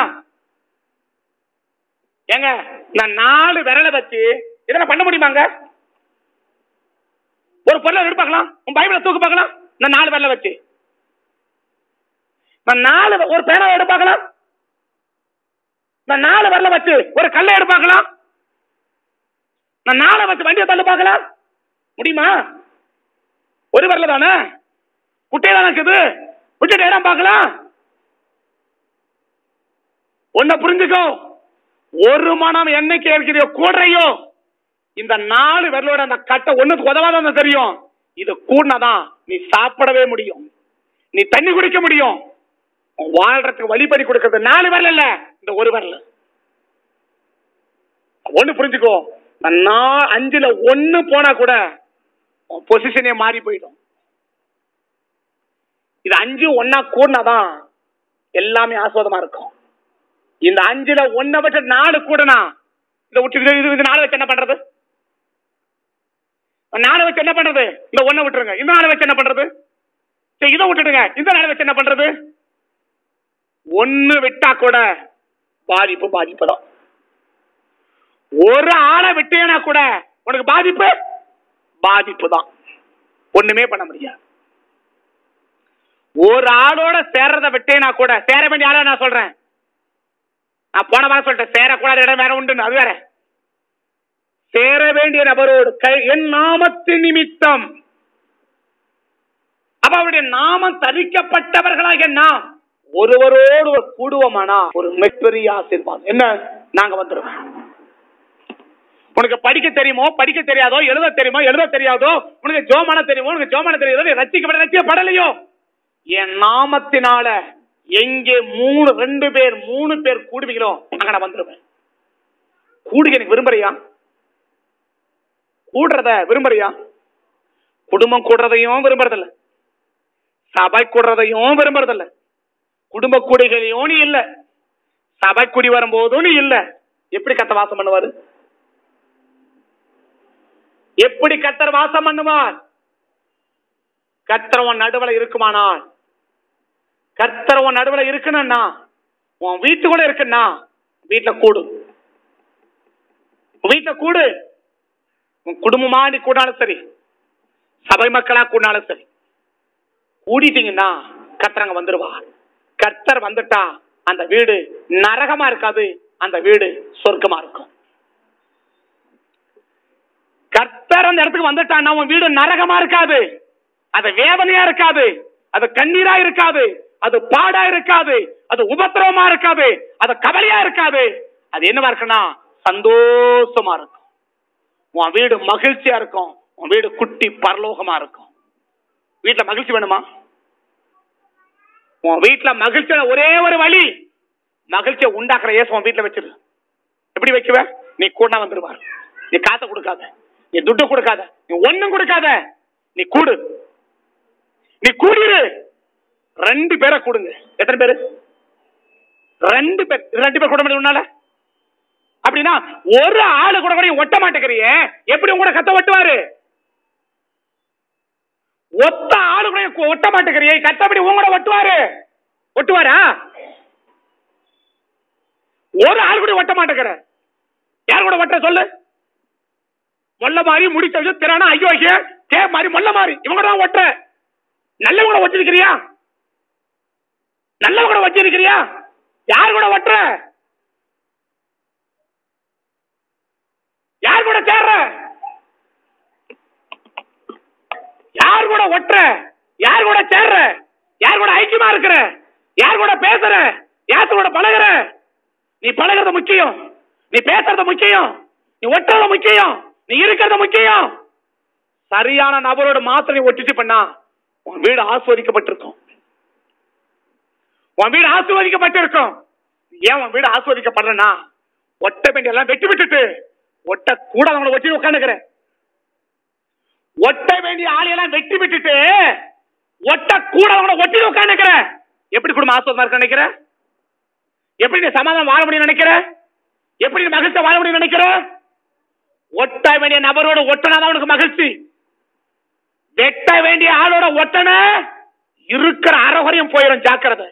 ஏங்க நான் நாலு விரலை வச்சு இதெல்லாம் பண்ண முடியுமாங்க ஒரு பொருளை எடுத்து பார்க்கலாம் உன் பைபிளை தூக்கு பார்க்கலாம் நான் நாலு விரலை வச்சு நான் நாலு ஒரு பேனாவை எடுத்து பார்க்கலாம் நான் நாலு வரல வச்சு ஒரு கல்லை எடுத்து பார்க்கலாம் நான் நாளை வச்சு வண்டியை தள்ளு பார்க்கலாம் முடியுமா ஒரு வரல தானே குட்டையை தானே இருக்குது விட்டுட்டு இடம் பார்க்கலாம் ஒன்ன புரிஞ்சுக்கோ ஒரு மனம் என்னைக்கு இருக்கிறியோ கூடுறையோ இந்த நாலு விரலோட அந்த கட்டை ஒண்ணுக்கு உதவாதான் தெரியும் இது கூடனாதான் நீ சாப்பிடவே முடியும் நீ தண்ணி குடிக்க முடியும் உன் வாழ்றதுக்கு வழிபடி கொடுக்கறது நாலு வரல இல்ல இந்த ஒரு வரல ஒண்ணு புரிஞ்சுக்கோ நான் அஞ்சுல ஒண்ணு போனா கூட உன் பொசிஷனே மாறி போயிடும் இது அஞ்சு ஒன்னா கூடனாதான் எல்லாமே ஆஸ்வாதமா இருக்கும் இந்த அஞ்சுல ஒன்ன வச்சு நாலு கூடனா இதை விட்டு இது- இது இது நாலு வச்சு என்ன பண்றது நாலு வச்சு என்ன பண்றது இந்த ஒன்ன விட்டுருங்க இந்த நாலு வச்சு என்ன பண்றது சரி இதை விட்டுடுங்க இந்த நாலு வச்சு என்ன பண்றது ஒன்னு விட்டா கூட பாதிப்பு பாதிப்பு தான் ஒரு ஆளை விட்டேனா கூட உனக்கு பாதிப்பு பாதிப்பு தான் ஒண்ணுமே பண்ண முடியாது ஒரு ஆளோட சேர்றத விட்டேனா கூட சேர வேண்டிய ஆளை நான் சொல்றேன் நான் போன வாரம் சொல்லிட்டேன் சேரக்கூடாத இடம் வேற உண்டு அது வேற சேர வேண்டிய நபரோடு கை என் நாமத்தின் நிமித்தம் அப்ப அவருடைய நாமம் தரிக்கப்பட்டவர்களாக நாம் ஒருவரோடு ஒரு கூடுவோமானா ஒரு மிகப்பெரிய ஆசீர்வாதம் என்ன நாங்க வந்துருவோம் உனக்கு படிக்க தெரியுமோ படிக்க தெரியாதோ எழுத தெரியுமோ எழுத தெரியாதோ உனக்கு ஜோமான தெரியுமோ உனக்கு ஜோமான தெரியாதோ நீ ரசிக்கப்பட ரசிக்கப்படலையோ என் நாமத்தினால எங்கே மூணு ரெண்டு பேர் மூணு பேர் கூடுவீங்களோ அங்க நான் வந்துருவேன் கூடுக எனக்கு விரும்புறியா கூடுறத விரும்புறியா குடும்பம் கூடுறதையும் விரும்புறதில்ல சபை கூடுறதையும் விரும்புறதில்ல குடும்ப கூடைகளையும் நீ இல்ல சபை குடி வரும்போதும் நீ இல்ல எப்படி கத்த வாசம் பண்ணுவாரு எப்படி கத்தர் வாசம் பண்ணுவார் கத்தர் உன் நடுவுல இருக்குமானால் கத்தர் உன் நடுவுல இருக்கணும்னா உன் வீட்டுக்குள்ள இருக்குன்னா வீட்டுல கூடு உன் வீட்டுல கூடு உன் குடும்பமா நீ கூடாலும் சரி சபை மக்களா கூடாலும் சரி கூடிட்டீங்கன்னா கத்தரங்க வந்துருவார் கர்த்தர் வந்துட்டா அந்த வீடு நரகமா இருக்காது அந்த வீடு சொர்க்கமா இருக்கும் கர்த்தர் அந்த இடத்துக்கு வந்துட்டான்னா உன் வீடு நரகமா இருக்காது அது வேதனையா இருக்காது அது கண்ணீரா இருக்காது அது பாடா இருக்காது அது உபத்திரவமா இருக்காது அது கவலையா இருக்காது அது என்னவா இருக்குன்னா சந்தோஷமா இருக்கும் உன் வீடு மகிழ்ச்சியா இருக்கும் உன் வீடு குட்டி பரலோகமா இருக்கும் வீட்டுல மகிழ்ச்சி வேணுமா உன் வீட்டுல மகிழ்ச்சியான ஒரே ஒரு வழி மகிழ்ச்சியை உண்டாக்குற இயேசு உன் வீட்டுல வச்சிரு எப்படி வைக்குவ நீ கூட வந்துருவார் நீ காசை கொடுக்காத நீ துட்டு கொடுக்காத நீ ஒண்ணும் கொடுக்காத நீ கூடு நீ கூடிரு ரெண்டு பேரை கூடுங்க எத்தனை பேரு ரெண்டு பேர் ரெண்டு பேர் கூட முடியும் உன்னால அப்படின்னா ஒரு ஆளு கூட கூட நீ ஒட்ட மாட்டேங்கிறியே எப்படி உங்க கூட கத்த ஒட்டுவாரு ஒத்த ஆளு கூட கு- ஒட்ட மாட்டேங்கிறியே கத்தபடி உங்களோட ஒட்டுவாரு ஒட்டுவாரா ஒரு ஆள் கூட ஒட்ட மாட்டேங்கிற யார் கூட ஒட்ட சொல்லு மொல்ல மாறி முடிச்ச வச்சு திறனா ஐயோ ஐயோ கே மாறி மொல்ல மாறி இவங்க தான் ஒட்டுற நல்லவங்கள வச்சிருக்கிறியா நல்லவங்கள வச்சிருக்கிறியா யார் கூட ஒட்டுற யார் கூட சேர்ற யார் கூட ஒட்டுற யார் கூட சேர்ற யார் கூட ஐக்கியமா இருக்கிற யார் கூட பேசுற யார் கூட பழகுற நீ பழகுறது முக்கியம் நீ பேசுறது முக்கியம் நீ ஒட்டுறது முக்கியம் நீ இருக்கிறது முக்கியம் சரியான நபரோட மாத்திரை ஒட்டிட்டு பண்ணா உன் வீடு ஆஸ்வதிக்கப்பட்டிருக்கும் உன் வீடு ஆஸ்வதிக்கப்பட்டிருக்கும் ஏன் உன் வீடு ஆஸ்வதிக்கப்படுறனா ஒட்ட வேண்டிய எல்லாம் வெட்டி விட்டுட்டு ஒட்ட கூட அவங்கள ஒட்டி உட்காந்துக்கிறேன் ஒட்ட வேண்டிய ஆளையெல்லாம் வெட்டி விட்டுட்டு ஒட்ட கூட அவங்கள ஒட்டி உட்காந்துக்கிற எப்படி குடும்பம் ஆஸ்வதமா இருக்க நினைக்கிற எப்படி நீ சமாதானம் வாழ முடியும் நினைக்கிற எப்படி நீ மகிழ்ச்சியா வாழ முடியும் நினைக்கிற ஒட்ட வேண்டிய நபரோட ஒட்டனாதான் உனக்கு மகிழ்ச்சி வெட்ட வேண்டிய ஆளோட ஒட்டன இருக்கிற அறகுறையும் போயிடும் ஜாக்கிரதை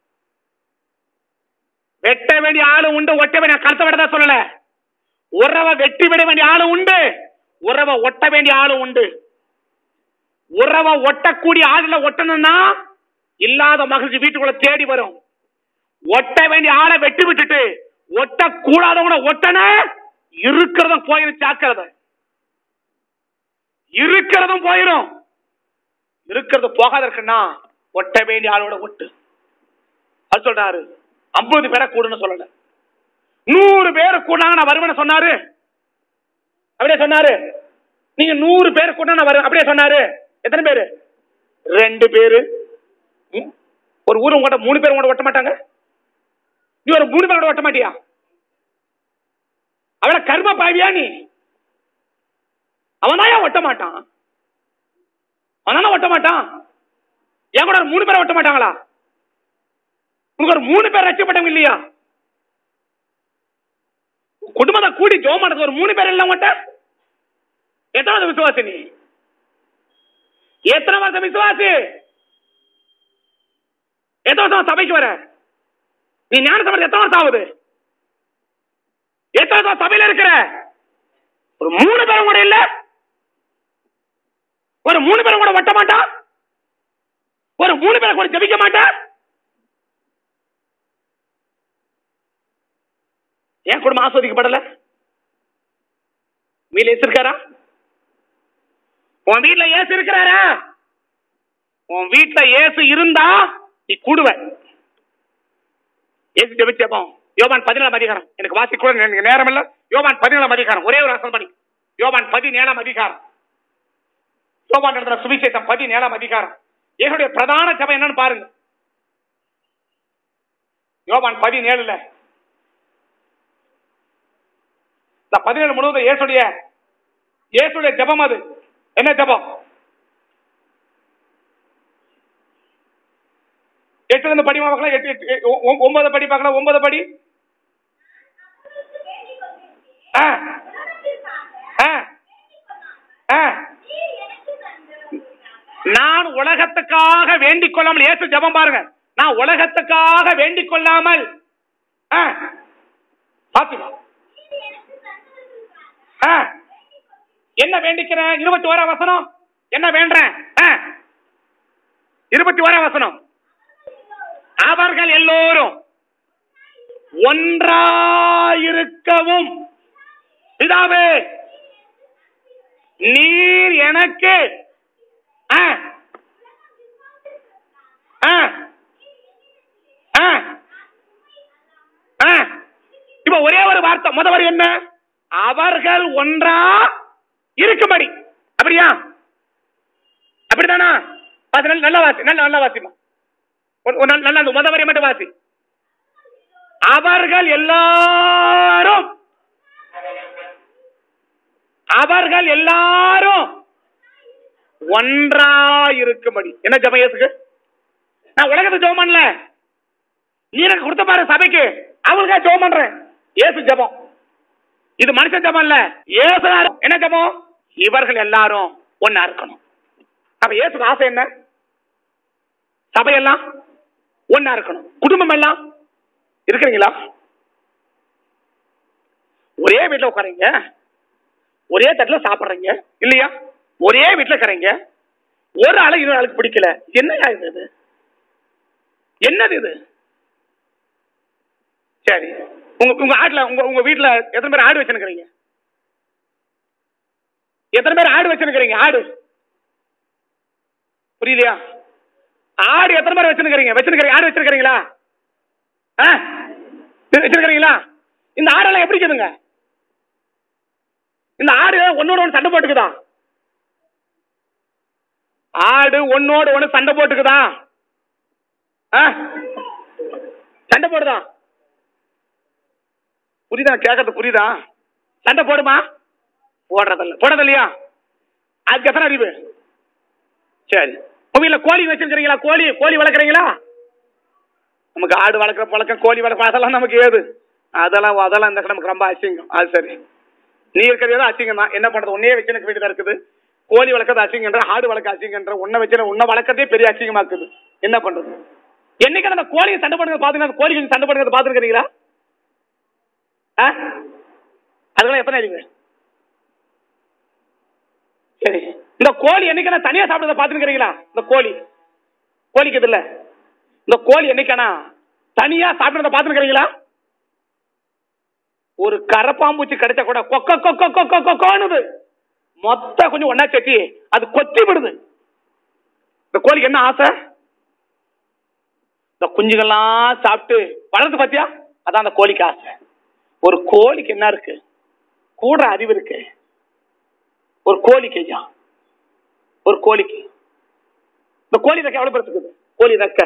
வெட்ட வேண்டிய ஆளு உண்டு ஒட்ட வேண்டிய கருத்த விடதா சொல்லல உறவை வெட்டி விட வேண்டிய ஆளு உண்டு உறவை ஒட்ட வேண்டிய ஆளு உண்டு உறவை ஒட்டக்கூடிய ஆளுல ஒட்டணும்னா இல்லாத மகிழ்ச்சி வீட்டுக்குள்ள தேடி வரும் ஒட்ட வேண்டிய ஆளை வெட்டி விட்டுட்டு ஒட்ட கூடாதவங்கள ஒட்டன இருக்கிறதும் போயிரும் ஜாக்கிரதை இருக்கிறதும் போயிரும் இருக்கிறது போகாத இருக்குன்னா ஒட்ட வேண்டிய ஆளோட ஒட்டு அது சொல்றாரு ஐம்பது பேரை கூடுன்னு சொல்லல நூறு பேர் கூடாங்க நான் வருவேன்னு சொன்னாரு அப்படியே சொன்னாரு நீங்க நூறு பேர் கூட நான் வருவேன் அப்படியே சொன்னாரு எத்தனை பேரு ரெண்டு பேரு ம்? ஒரு ஊர் உங்கள்கிட்ட மூணு பேர் உங்கள்ட்ட ஒட்ட மாட்டாங்க நீ ஒரு மூணு பேரோட ஒட்ட மாட்டியா அவளை கர்ம பாவியா நீ அவன் தான் ஒட்ட மாட்டான் அவன் ஒட்ட மாட்டான் என் கூட ஒரு மூணு பேரை ஒட்ட மாட்டாங்களா உனக்கு ஒரு மூணு பேர் ரட்சப்பட்டவங்க இல்லையா குடும்பத்தை கூடி ஜோம் பண்ணது ஒரு மூணு பேர் இல்ல உன்கிட்ட எத்தனாவது விசுவாசி நீ எத்தனை வருஷம் விசுவாசி எத்தனை வருஷம் சபைக்கு வர நீ ஞான சபை எத்தனை வருஷம் ஆகுது எத்தனை வருஷம் சபையில இருக்கிற ஒரு மூணு பேரும் கூட இல்ல ஒரு மூணு பேரும் கூட வட்ட மாட்டான் ஒரு மூணு பேரை கூட ஜபிக்க மாட்டான் ஏன் குடும்பம் ஆஸ்வதிக்கப்படல வீட்டுல ஏசு இருக்காரா உன் வீட்டுல ஏசு இருக்கிறாரா உன் வீட்டுல ஏசு இருந்தா நீ கூடுவ ஏசு ஜெபிச்சப்போ யோபான் பதினேழாம் அதிகாரம் எனக்கு வாசி கூட எனக்கு நேரம் இல்ல யோபான் பதினேழாம் அதிகாரம் ஒரே ஒரு அசல் பண்ணி யோபான் பதினேழாம் அதிகாரம் யோபான் நடத்துற சுவிசேஷம் பதினேழாம் அதிகாரம் என்னுடைய பிரதான ஜபம் என்னன்னு பாருங்க யோபான் பதினேழுல இந்த பதினேழு முழுவதும் இயேசுடைய இயேசுடைய ஜெபம் அது என்ன ஜெபம் எட்டுல இருந்து படி பார்க்கலாம் எட்டு எட்டு எ- ஒ- ஒ- ஒன்பது படி பார்க்கலாம் ஒன்பது படி ஆ ஆ ஆ நான் உலகத்துக்காக வேண்டிக் கொள்ளாமல் இயேசு ஜெபம் பாருங்க நான் உலகத்துக்காக வேண்டிக் கொள்ளாமல் ஆ பாத்துமா ஆ. என்ன வேண்டிக்கிறேன் இருபத்தி ஓரா வசனம் என்ன வேண்டேன் இருபத்தி ஓரா வசனம் அவர்கள் எல்லோரும் ஒன்றாயிருக்கவும் பிதாவே நீர் எனக்கு ஆ, ஆ, ஆ, ஆ. இப்ப ஒரே ஒரு வார்த்தை முத வரி என்ன அவர்கள் ஒன்றா இருக்கும்படி அப்படியா அப்படிதானா பாத்து நல்ல நல்ல வாசி நல்ல நல்ல வாசிமா ஒரு- ஒரு நல்ல நல்ல முத வரி மட்டும் வாசி அவர்கள் எல்லாரும் அவர்கள் எல்லாரும் ஒன்றா இருக்கும்படி என்ன ஜபம் இயேசுக்கு நான் உலகத்தை ஜெபம் பண்ணல நீ எனக்கு கொடுத்த பாரு சபைக்கு அவங்களுக்காக ஜெபம் பண்றேன் இயேசு ஜெபம் இது மனுஷன் ஜெபம் இல்ல இயேசு என்ன ஜெபம் இவர்கள் எல்லாரும் ஒன்னா இருக்கணும் அப்ப இயேசுக்கு ஆசை என்ன சபையெல்லாம் ஒன்னா இருக்கணும் குடும்பம் எல்லாம் இருக்கிறீங்களா ஒரே வீட்டுல உட்காரீங்க ஒரே தட்டுல சாப்பிடுறீங்க இல்லையா ஒரே வீட்டுல இருக்கிறீங்க ஒரு ஆளு இன்னொரு ஆளுக்கு பிடிக்கல என்னையா இது இது என்னது இது சரி உங்க உங்க ஆட்டுல உங்க உங்க வீட்டுல எத்தனை பேர் ஆடு வச்சுருக்கிறீங்க எத்தனை பேர் ஆடு வச்சுருக்கிறீங்க ஆடு புரியலையா ஆடு எத்தனை பேர் வச்சிருக்கிறீங்க வச்சிருக்கிறீங்க ஆடு வச்சிருக்கிறீங்களா ஆ? வச்சிருக்கிறீங்களா இந்த ஆடெல்லாம் எப்படி இருக்குதுங்க இந்த ஆடு ஒன்னோட ஒன்று சண்டை போட்டுக்குதா ஆடு ஒன்னோட ஒன்று சண்டை போட்டுக்குதா ஆ? சண்டை போடுதா புரியுதா கேட்கறது புரியுதா சண்டை போடுமா போடுறதில்ல போடுறதில்லையா அதுக்கு எத்தனை அறிவு சரி உங்க வீட்டுல கோழி வச்சிருக்கிறீங்களா கோழி கோழி வளர்க்குறீங்களா நமக்கு ஆடு வளர்க்குற பழக்கம் கோழி வளர்க்குற அதெல்லாம் நமக்கு ஏது அதெல்லாம் அதெல்லாம் இந்த நமக்கு ரொம்ப அசிங்கம் அது சரி நீ இருக்கிறது ஏதோ அசிங்கம் தான் என்ன பண்றது உன்னையே வச்சு எனக்கு வேண்டியதா இருக்குது கோழி வளர்க்கறது அசிங்கன்ற ஆடு வளர்க்க அசிங்கன்ற உன்னை வச்சு உன்னை வளர்க்கறதே பெரிய அசிங்கமா இருக்குது என்ன பண்றது என்னைக்கு அந்த கோழியை சண்டை பண்ணுறது பாத்துங்க கோழி சண்டை பண்ணுறது பாத்துருக்கிறீங்களா அதெல்லாம் எத்தனை அறிவு சரி இந்த கோழி என்னைக்கான தனியா சாப்பிடுறத பாத்துருக்கிறீங்களா இந்த கோழி கோழிக்கு இல்ல இந்த கோழி என்னைக்கானா தனியா சாப்பிடுறத பாத்துருக்கிறீங்களா ஒரு கரப்பாம்பூச்சி கிடைச்சா கூட கொக்க கொக்க கொக்க கொக்கோனுது மொத்த கொஞ்சம் ஒன்னா சேர்த்தி அது கொத்தி விடுது இந்த கோழிக்கு என்ன ஆசை இந்த குஞ்சுகள்லாம் சாப்பிட்டு வளர்ந்து பாத்தியா அதான் அந்த கோழிக்கு ஆசை ஒரு கோழிக்கு என்ன இருக்கு கூட அறிவு இருக்கு ஒரு கோழிக்கு ஐயா ஒரு கோழிக்கு இந்த கோழி ரெக்கை எவ்வளவு பெருசு இருக்குது கோழி ரெக்கை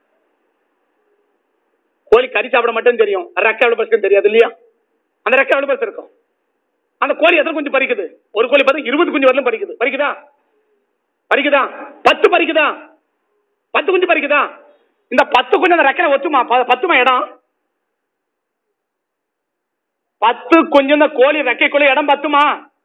கோழி கறி சாப்பிட மட்டும் தெரியும் ரெக்கை எவ்வளவு பெருசுன்னு தெரியாது இல்லையா அந்த ரெக்கை எவ்வளவு பெருசு இருக்கும் அந்த கோழி எத்தனை குஞ்சு பறிக்குது ஒரு கோழி பார்த்தா இருபது குஞ்சு வரலும் பறிக்குது பறிக்குதா பறிக்குதா பத்து பறிக்குதா பத்து குஞ்சு பறிக்குதா இந்த பத்து குஞ்சு அந்த ரெக்கையில ஒத்துமா ப- பத்துமா இடம் பத்து கொஞ்சம் இந்த கோழி ரெக்கைக்குள்ள இடம் பத்துமா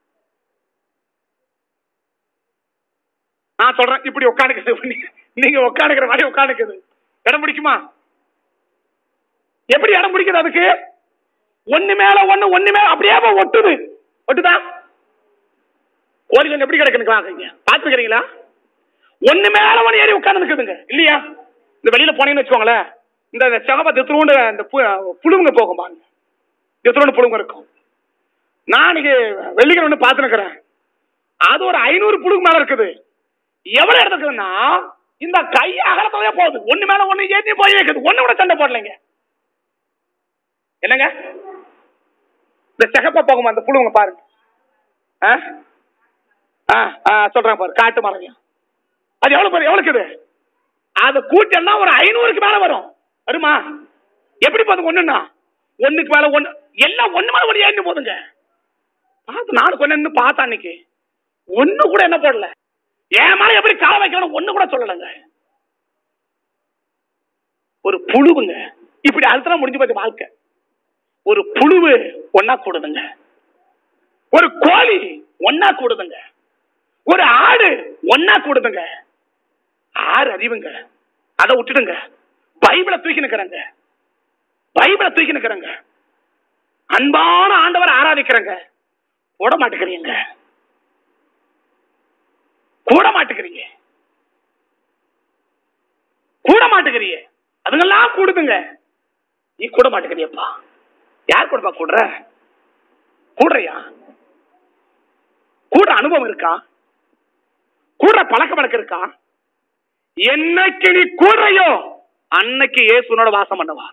நான் சொல்றேன் இப்படி உட்காந்துக்குது நீங்க உட்காந்துக்கிற மாதிரி உட்காந்துக்குது இடம் பிடிக்குமா எப்படி இடம் பிடிக்குது அதுக்கு ஒண்ணு மேல ஒண்ணு ஒண்ணு மேல அப்படியே போய் ஒட்டுது ஒட்டுதா கோழி கொஞ்சம் எப்படி கிடக்குன்னு பாத்துக்கிறீங்களா ஒண்ணு மேல ஒண்ணு ஏறி உட்கார்ந்து நிக்குதுங்க இல்லையா இந்த வெளியில போனீங்கன்னு வச்சுக்கோங்களேன் இந்த செவப்ப திருத்தூண்டு இந்த பு- புழுவுங்க போகும் பாருங்க திருத்தூண்டு புழுங்க இருக்கும் நான் இன்னைக்கு வெள்ளிக்கிழமை ஒன்று பார்த்துருக்கிறேன் அது ஒரு ஐநூறு புழுக்கு மேல இருக்குது எவ்வளவு இடத்துக்குன்னா இந்த கை அகலத்தவே போகுது ஒண்ணு மேல ஒண்ணு ஏற்றி போய் வைக்குது ஒண்ணு கூட சண்டை போடலைங்க என்னங்க இந்த சிகப்பா போகுமா அந்த புழுங்க பாருங்க ஆ? ஆ, ஆ, சொல்றேன் பாரு காட்டு மரங்க அது எவ்வளவு பேர் எவ்வளவு இருக்குது அது கூட்டம்னா ஒரு ஐநூறுக்கு மேல வரும் வருமா எப்படி போதுங்க ஒண்ணுன்னா ஒண்ணுக்கு மேல ஒண்ணு எல்லாம் ஒண்ணு மேல ஒண்ணு ஏறி போதுங்க பார்த்து நானும் கொஞ்சம் நின்னு பார்த்தேன் அன்னைக்கு ஒண்ணு கூட என்ன போடல என் மேல எப்படி கால வைக்கணும் ஒண்ணு கூட சொல்லலைங்க ஒரு புழுவுங்க இப்படி அழுத்தம் முடிஞ்சு போச்சு வாழ்க்கை ஒரு புழுவு ஒன்னா கூடுதுங்க ஒரு கோழி ஒன்னா கூடுதுங்க ஒரு ஆடு ஒன்னா கூடுதுங்க ஆறு அறிவுங்க அதை விட்டுடுங்க பைபிளை தூக்கி நிக்கிறங்க பைபிளை தூக்கி நிக்கிறங்க அன்பான ஆண்டவரை ஆராதிக்கிறங்க கூட மாட்டேங்கிறீங்க கூட மாட்டேங்கிறீங்க கூட மாட்டேங்கிறீங்க அதுங்கெல்லாம் கூடுதுங்க நீ கூட மாட்டேங்கிறியப்பா யார் கூடப்பா கூடுற கூடுறியா கூட அனுபவம் இருக்கா கூட பழக்க வழக்கம் இருக்கா என்னைக்கு நீ கூடுறையோ அன்னைக்கு இயேசுனோட வாசம் பண்ணுவா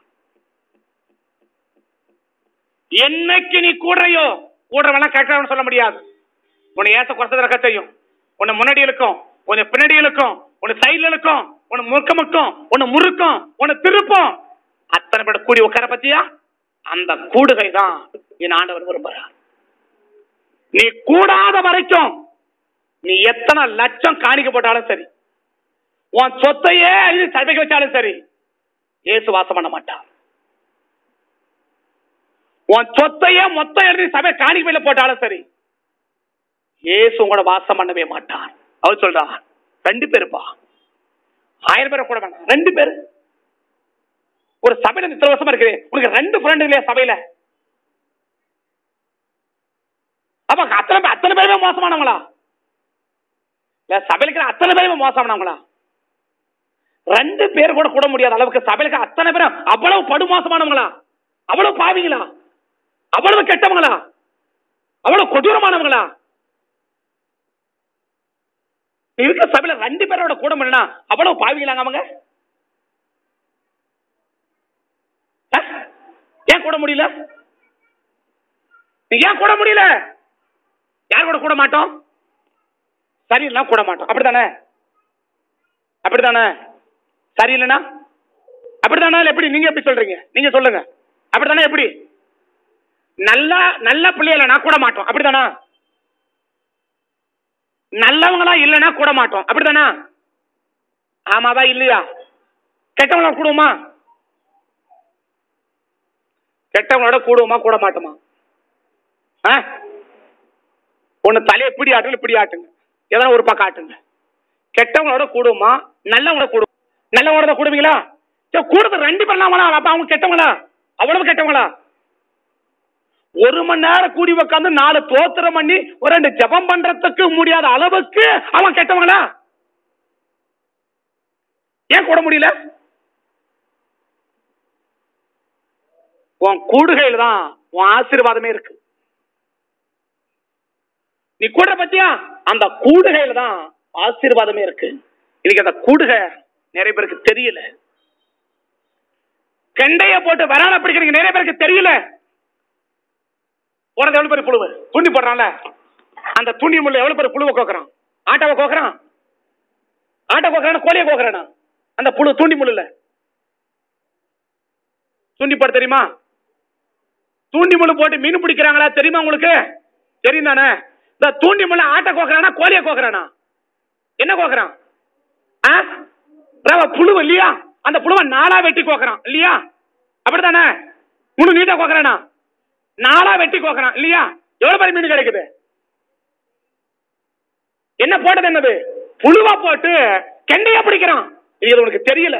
என்னைக்கு நீ கூடுறையோ கூடுறவெல்லாம் கேட்கறவன் சொல்ல முடியாது உன்னை ஏச குறைச்சது இருக்க செய்யும் உன்னை முன்னாடி இழுக்கும் உன்னை பின்னாடி இழுக்கும் உன்னை சைடுல இழுக்கும் உன்னை முறுக்கமுக்கும் உன்னை முறுக்கும் உன்னை திருப்பம் அத்தனை பேர் கூடி உட்கார பத்தியா அந்த கூடுகை தான் என் ஆண்டவர் விரும்புகிறார் நீ கூடாத வரைக்கும் நீ எத்தனை லட்சம் காணிக்க போட்டாலும் சரி உன் சொத்தையே இது சபைக்கு வச்சாலும் சரி இயேசு வாசம் பண்ண மாட்டான் உன் சொத்தையே மொத்தம் எழுதி சபை காணிக்கையில போட்டாலும் சரி இயேசு உங்களோட வாசம் பண்ணவே மாட்டான் அவர் சொல்றா ரெண்டு பேருப்பா ஆயிரம் பேரை கூட வேணாம் ரெண்டு பேரு ஒரு சபையில இத்தனை வருஷமா இருக்குது உனக்கு ரெண்டு ஃப்ரெண்டு இல்லையா சபையில அப்ப அப்ப அத்தனை பேர் அத்தனை பேருமே மோசமானவங்களா இல்ல சபையில இருக்கிற அத்தனை பேருமே மோசமானவங்களா ரெண்டு பேர் கூட கூட முடியாத அளவுக்கு சபையில இருக்கிற அத்தனை பேரும் அவ்வளவு படுமோசமானவங்களா அவ்வளவு பாவிங்களா அவ்வளவு கெட்டவங்களா அவ்வளவு கொடூரமானவங்களா இருக்க சபையில ரெண்டு பேரோட கூட முடியனா அவ்வளவு பாவிங்களாங்க அவங்க அஹ்? ஏன் கூட முடியல நீ ஏன் கூட முடியல யார் கூட கூட மாட்டோம் சரியில்லைனா கூட மாட்டோம் அப்படிதானே அப்படிதானே சரியில்லைனா அப்படிதானே இல்ல எப்படி நீங்க எப்படி சொல்றீங்க நீங்க சொல்லுங்க அப்படிதானே எப்படி நல்ல நல்ல பிள்ளைகளா கூட மாட்டோம் அப்படிதானா நல்லவங்களா இல்லைன்னா கூட மாட்டோம் அப்படிதானா ஆமாவா இல்லையா கெட்டவங்களோட கூடுவோமா கெட்டவங்களோட கூடுவோமா கூட மாட்டோமா ஆ? ஒண்ணு தலையை இப்படி ஆட்டுங்க இப்படி ஆட்டுங்க எதனா ஒரு பக்கம் ஆட்டுங்க கெட்டவங்களோட கூடுவோமா நல்லவங்களோட கூடும் நல்லவங்களோட தான் கூடுவீங்களா சரி கூடுறது ரெண்டு பேர்லாமலா அப்ப அவங்க கெட்டவங்களா அவ்வளவு கெட்டவங்களா ஒரு மணி நேரம் கூடி உட்காந்து நாலு தோத்திரம் பண்ணி ஒரு ரெண்டு ஜெபம் பண்றதுக்கு முடியாத அளவுக்கு அவன் கெட்டவங்களா ஏன் கூட முடியல உன் கூடுகையில தான் உன் ஆசீர்வாதமே இருக்கு நீ கூட பத்தியா அந்த கூடுகையில தான் ஆசீர்வாதமே இருக்கு இன்னைக்கு அந்த கூடுகை நிறைய பேருக்கு தெரியல கெண்டைய போட்டு வரான பிடிக்கிறீங்க நிறைய பேருக்கு தெரியல போறது எவ்வளவு பேர் புழுவு துண்டி போடுறான்ல அந்த துண்டி முள்ள எவ்வளவு பேர் புழுவை கோக்குறான் ஆட்டாவை கோக்குறான் ஆட்டை கோக்குறான் கோழியை கோக்குறானா அந்த புழு தூண்டி முள்ளுல தூண்டி போட தெரியுமா தூண்டி முள்ளு போட்டு மீன் பிடிக்கிறாங்களா தெரியுமா உங்களுக்கு தெரியும் தானே இந்த தூண்டி முள்ள ஆட்டை கோக்குறானா கோழியை கோக்குறானா என்ன கோக்குறான் ஆ? ரவ புழு இல்லையா அந்த புழுவை நாளா வெட்டி கோக்குறான் இல்லையா அப்படிதானே முழு நீட்டா கோக்குறானா நாளா வெட்டி கோக்குறான் இல்லையா எவ்வளவு பெரிய மீன் கிடைக்குது என்ன போட்டது என்னது புழுவா போட்டு கெண்டையா பிடிக்கிறான் இது உனக்கு தெரியல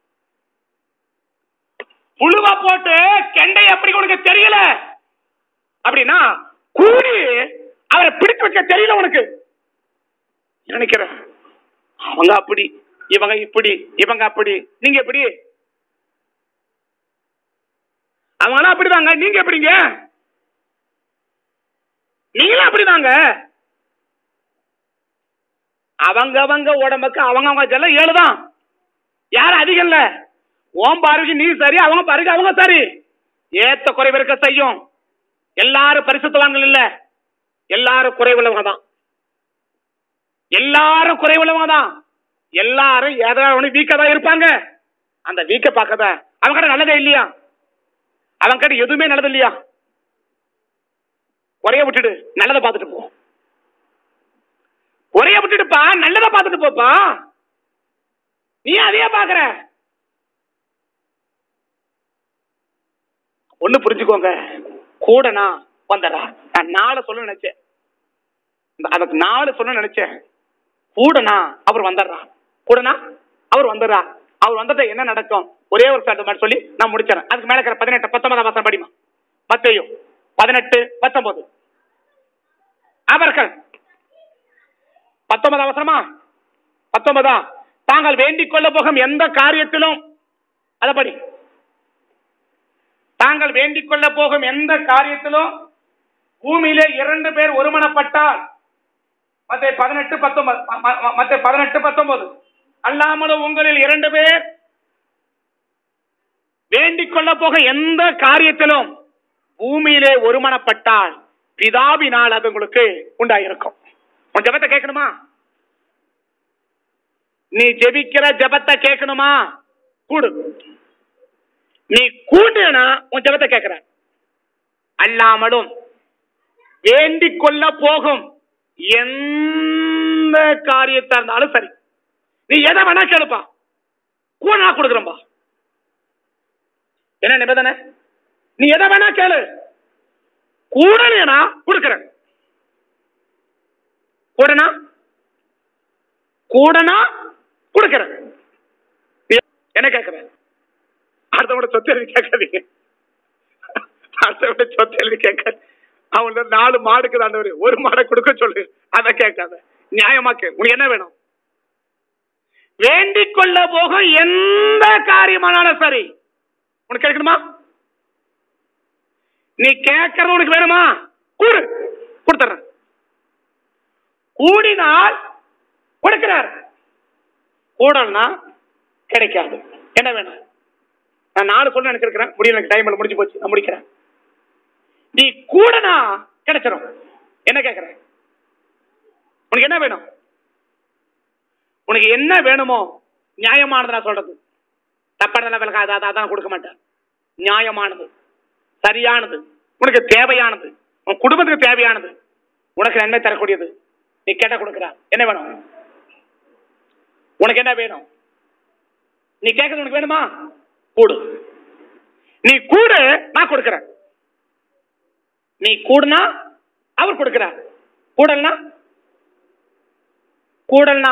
புழுவா போட்டு கெண்டையா பிடிக்க உனக்கு தெரியல அப்படின்னா கூடி அவரை பிடிச்சு வைக்க தெரியல உனக்கு நினைக்கிறேன் அவங்க அப்படி இவங்க இப்படி இவங்க அப்படி நீங்க எப்படி அவங்களாம் அப்படிதாங்க நீங்க எப்படிங்க நீங்களும் அப்படிதாங்க அவங்க அவங்க உடம்புக்கு அவங்க அவங்க செல்ல ஏழுதான் யாரும் அதிகம் இல்ல ஓம் பார்வைக்கு நீ சரி அவங்க பார்வைக்கு அவங்க சரி ஏத்த குறைவு இருக்க செய்யும் எல்லாரும் பரிசுத்தவான்கள் இல்ல எல்லாரும் குறைவுள்ளவங்க தான் எல்லாரும் குறைவுள்ளவங்க தான் எல்லாரும் ஏதாவது ஒண்ணு வீக்கா தான் இருப்பாங்க அந்த வீக்க பார்க்கத அவங்க கிட்ட நல்லதே இல்லையா அவங்க கிட்ட எதுவுமே நல்லது இல்லையா குறைய விட்டுடு நல்லதை பார்த்துட்டு போ குறைய விட்டுடுப்பா நல்லதை பார்த்துட்டு போப்பா நீ அதையே பாக்குற ஒண்ணு புரிஞ்சுக்கோங்க கூடனா வந்தடா நான் நாளை சொல்ல நினைச்சேன் இந்த- அதுக்கு நாலு சொல்ல நினைச்சேன் கூடனா அவர் வந்துடுறா கூடனா அவர் வந்துடுறா அவர் வந்துட்டா என்ன நடக்கும் ஒரே ஒரு சாட்டு மட்டும் சொல்லி நான் முடிச்சிடறேன் அதுக்கு மேல இருக்கிற பதினெட்டு பத்தொன்பதாம் வசனம் படிமா மத்தையும் பதினெட்டு பத்தொன்பது அவர்கள் பத்தொன்பதாம் வசனமா பத்தொன்பதா தாங்கள் வேண்டிக் கொள்ள போகும் எந்த காரியத்திலும் அத படி தாங்கள் வேண்டிக் கொள்ள போகும் எந்த காரியத்திலும் பூமியிலே இரண்டு பேர் ஒருமனப்பட்டால் மத்த பதினெட்டு பத்தொன்பது மத்த பதினெட்டு பத்தொன்பது அல்லாமலும் உங்களில் இரண்டு பேர் வேண்டிக் கொள்ள போக எந்த காரியத்திலும் பூமியிலே ஒருமனப்பட்டால் பிதாவினால் அது உங்களுக்கு உண்டாயிருக்கும் உன் ஜெபத்தை கேட்கணுமா நீ ஜெபிக்கிற ஜெபத்தை கேட்கணுமா கூடு நீ கூண்டுனா உன் ஜெபத்தை கேட்கிற அல்லாமலும் வேண்டிக் கொள்ள போகும் எந்த காரியத்தா இருந்தாலும் சரி நீ எதை வேணா கேளுப்பா கூட நான் கொடுக்குறேன்பா என்ன நிபந்தனை நீ எதை வேணா கேளு கூடனா கொடுக்குறேன் கூடனா கூடனா கொடுக்குறேன் நீ என்ன கேட்கிற அடுத்தவட சொத்து எழுதி கேட்காதீங்க அடுத்தவட சொத்து எழுதி கேட்க அவன் நாலு மாடுக்கு ஆண்டவர் ஒரு மாடை கொடுக்க சொல்லு அதை கேட்காத நியாயமா கேளு உனக்கு என்ன வேணும் வேண்டிக் கொள்ள போக எந்த காரியமானாலும் சரி உனக்கு கேட்கணுமா நீ கேட்கறது உனக்கு வேணுமா கூடு கொடுத்துறேன் கூடினால் கொடுக்கிறார் கூடல்னா கிடைக்காது என்ன வேணும் நான் நாலு சொல்ல நினைச்சிருக்கிறேன் முடியல எனக்கு டைம் முடிஞ்சு போச்சு நான் முடிக்கிறேன் நீ கூடனா கிடைச்சிடும் என்ன கேட்கற உனக்கு என்ன வேணும் உனக்கு என்ன வேணுமோ நியாயமானது நான் சொல்றது தப்பான விலகாது அதான் கொடுக்க மாட்டேன் நியாயமானது சரியானது உனக்கு தேவையானது உன் குடும்பத்துக்கு தேவையானது உனக்கு நன்மை தரக்கூடியது நீ கேட்ட கொடுக்கிறா என்ன வேணும் உனக்கு என்ன வேணும் நீ கேட்கறது உனக்கு வேணுமா கூடு நீ கூடு நான் கொடுக்கிறேன் நீ கூடுனா அவர் கொடுக்கிறார் கூடல்னா கூடல்னா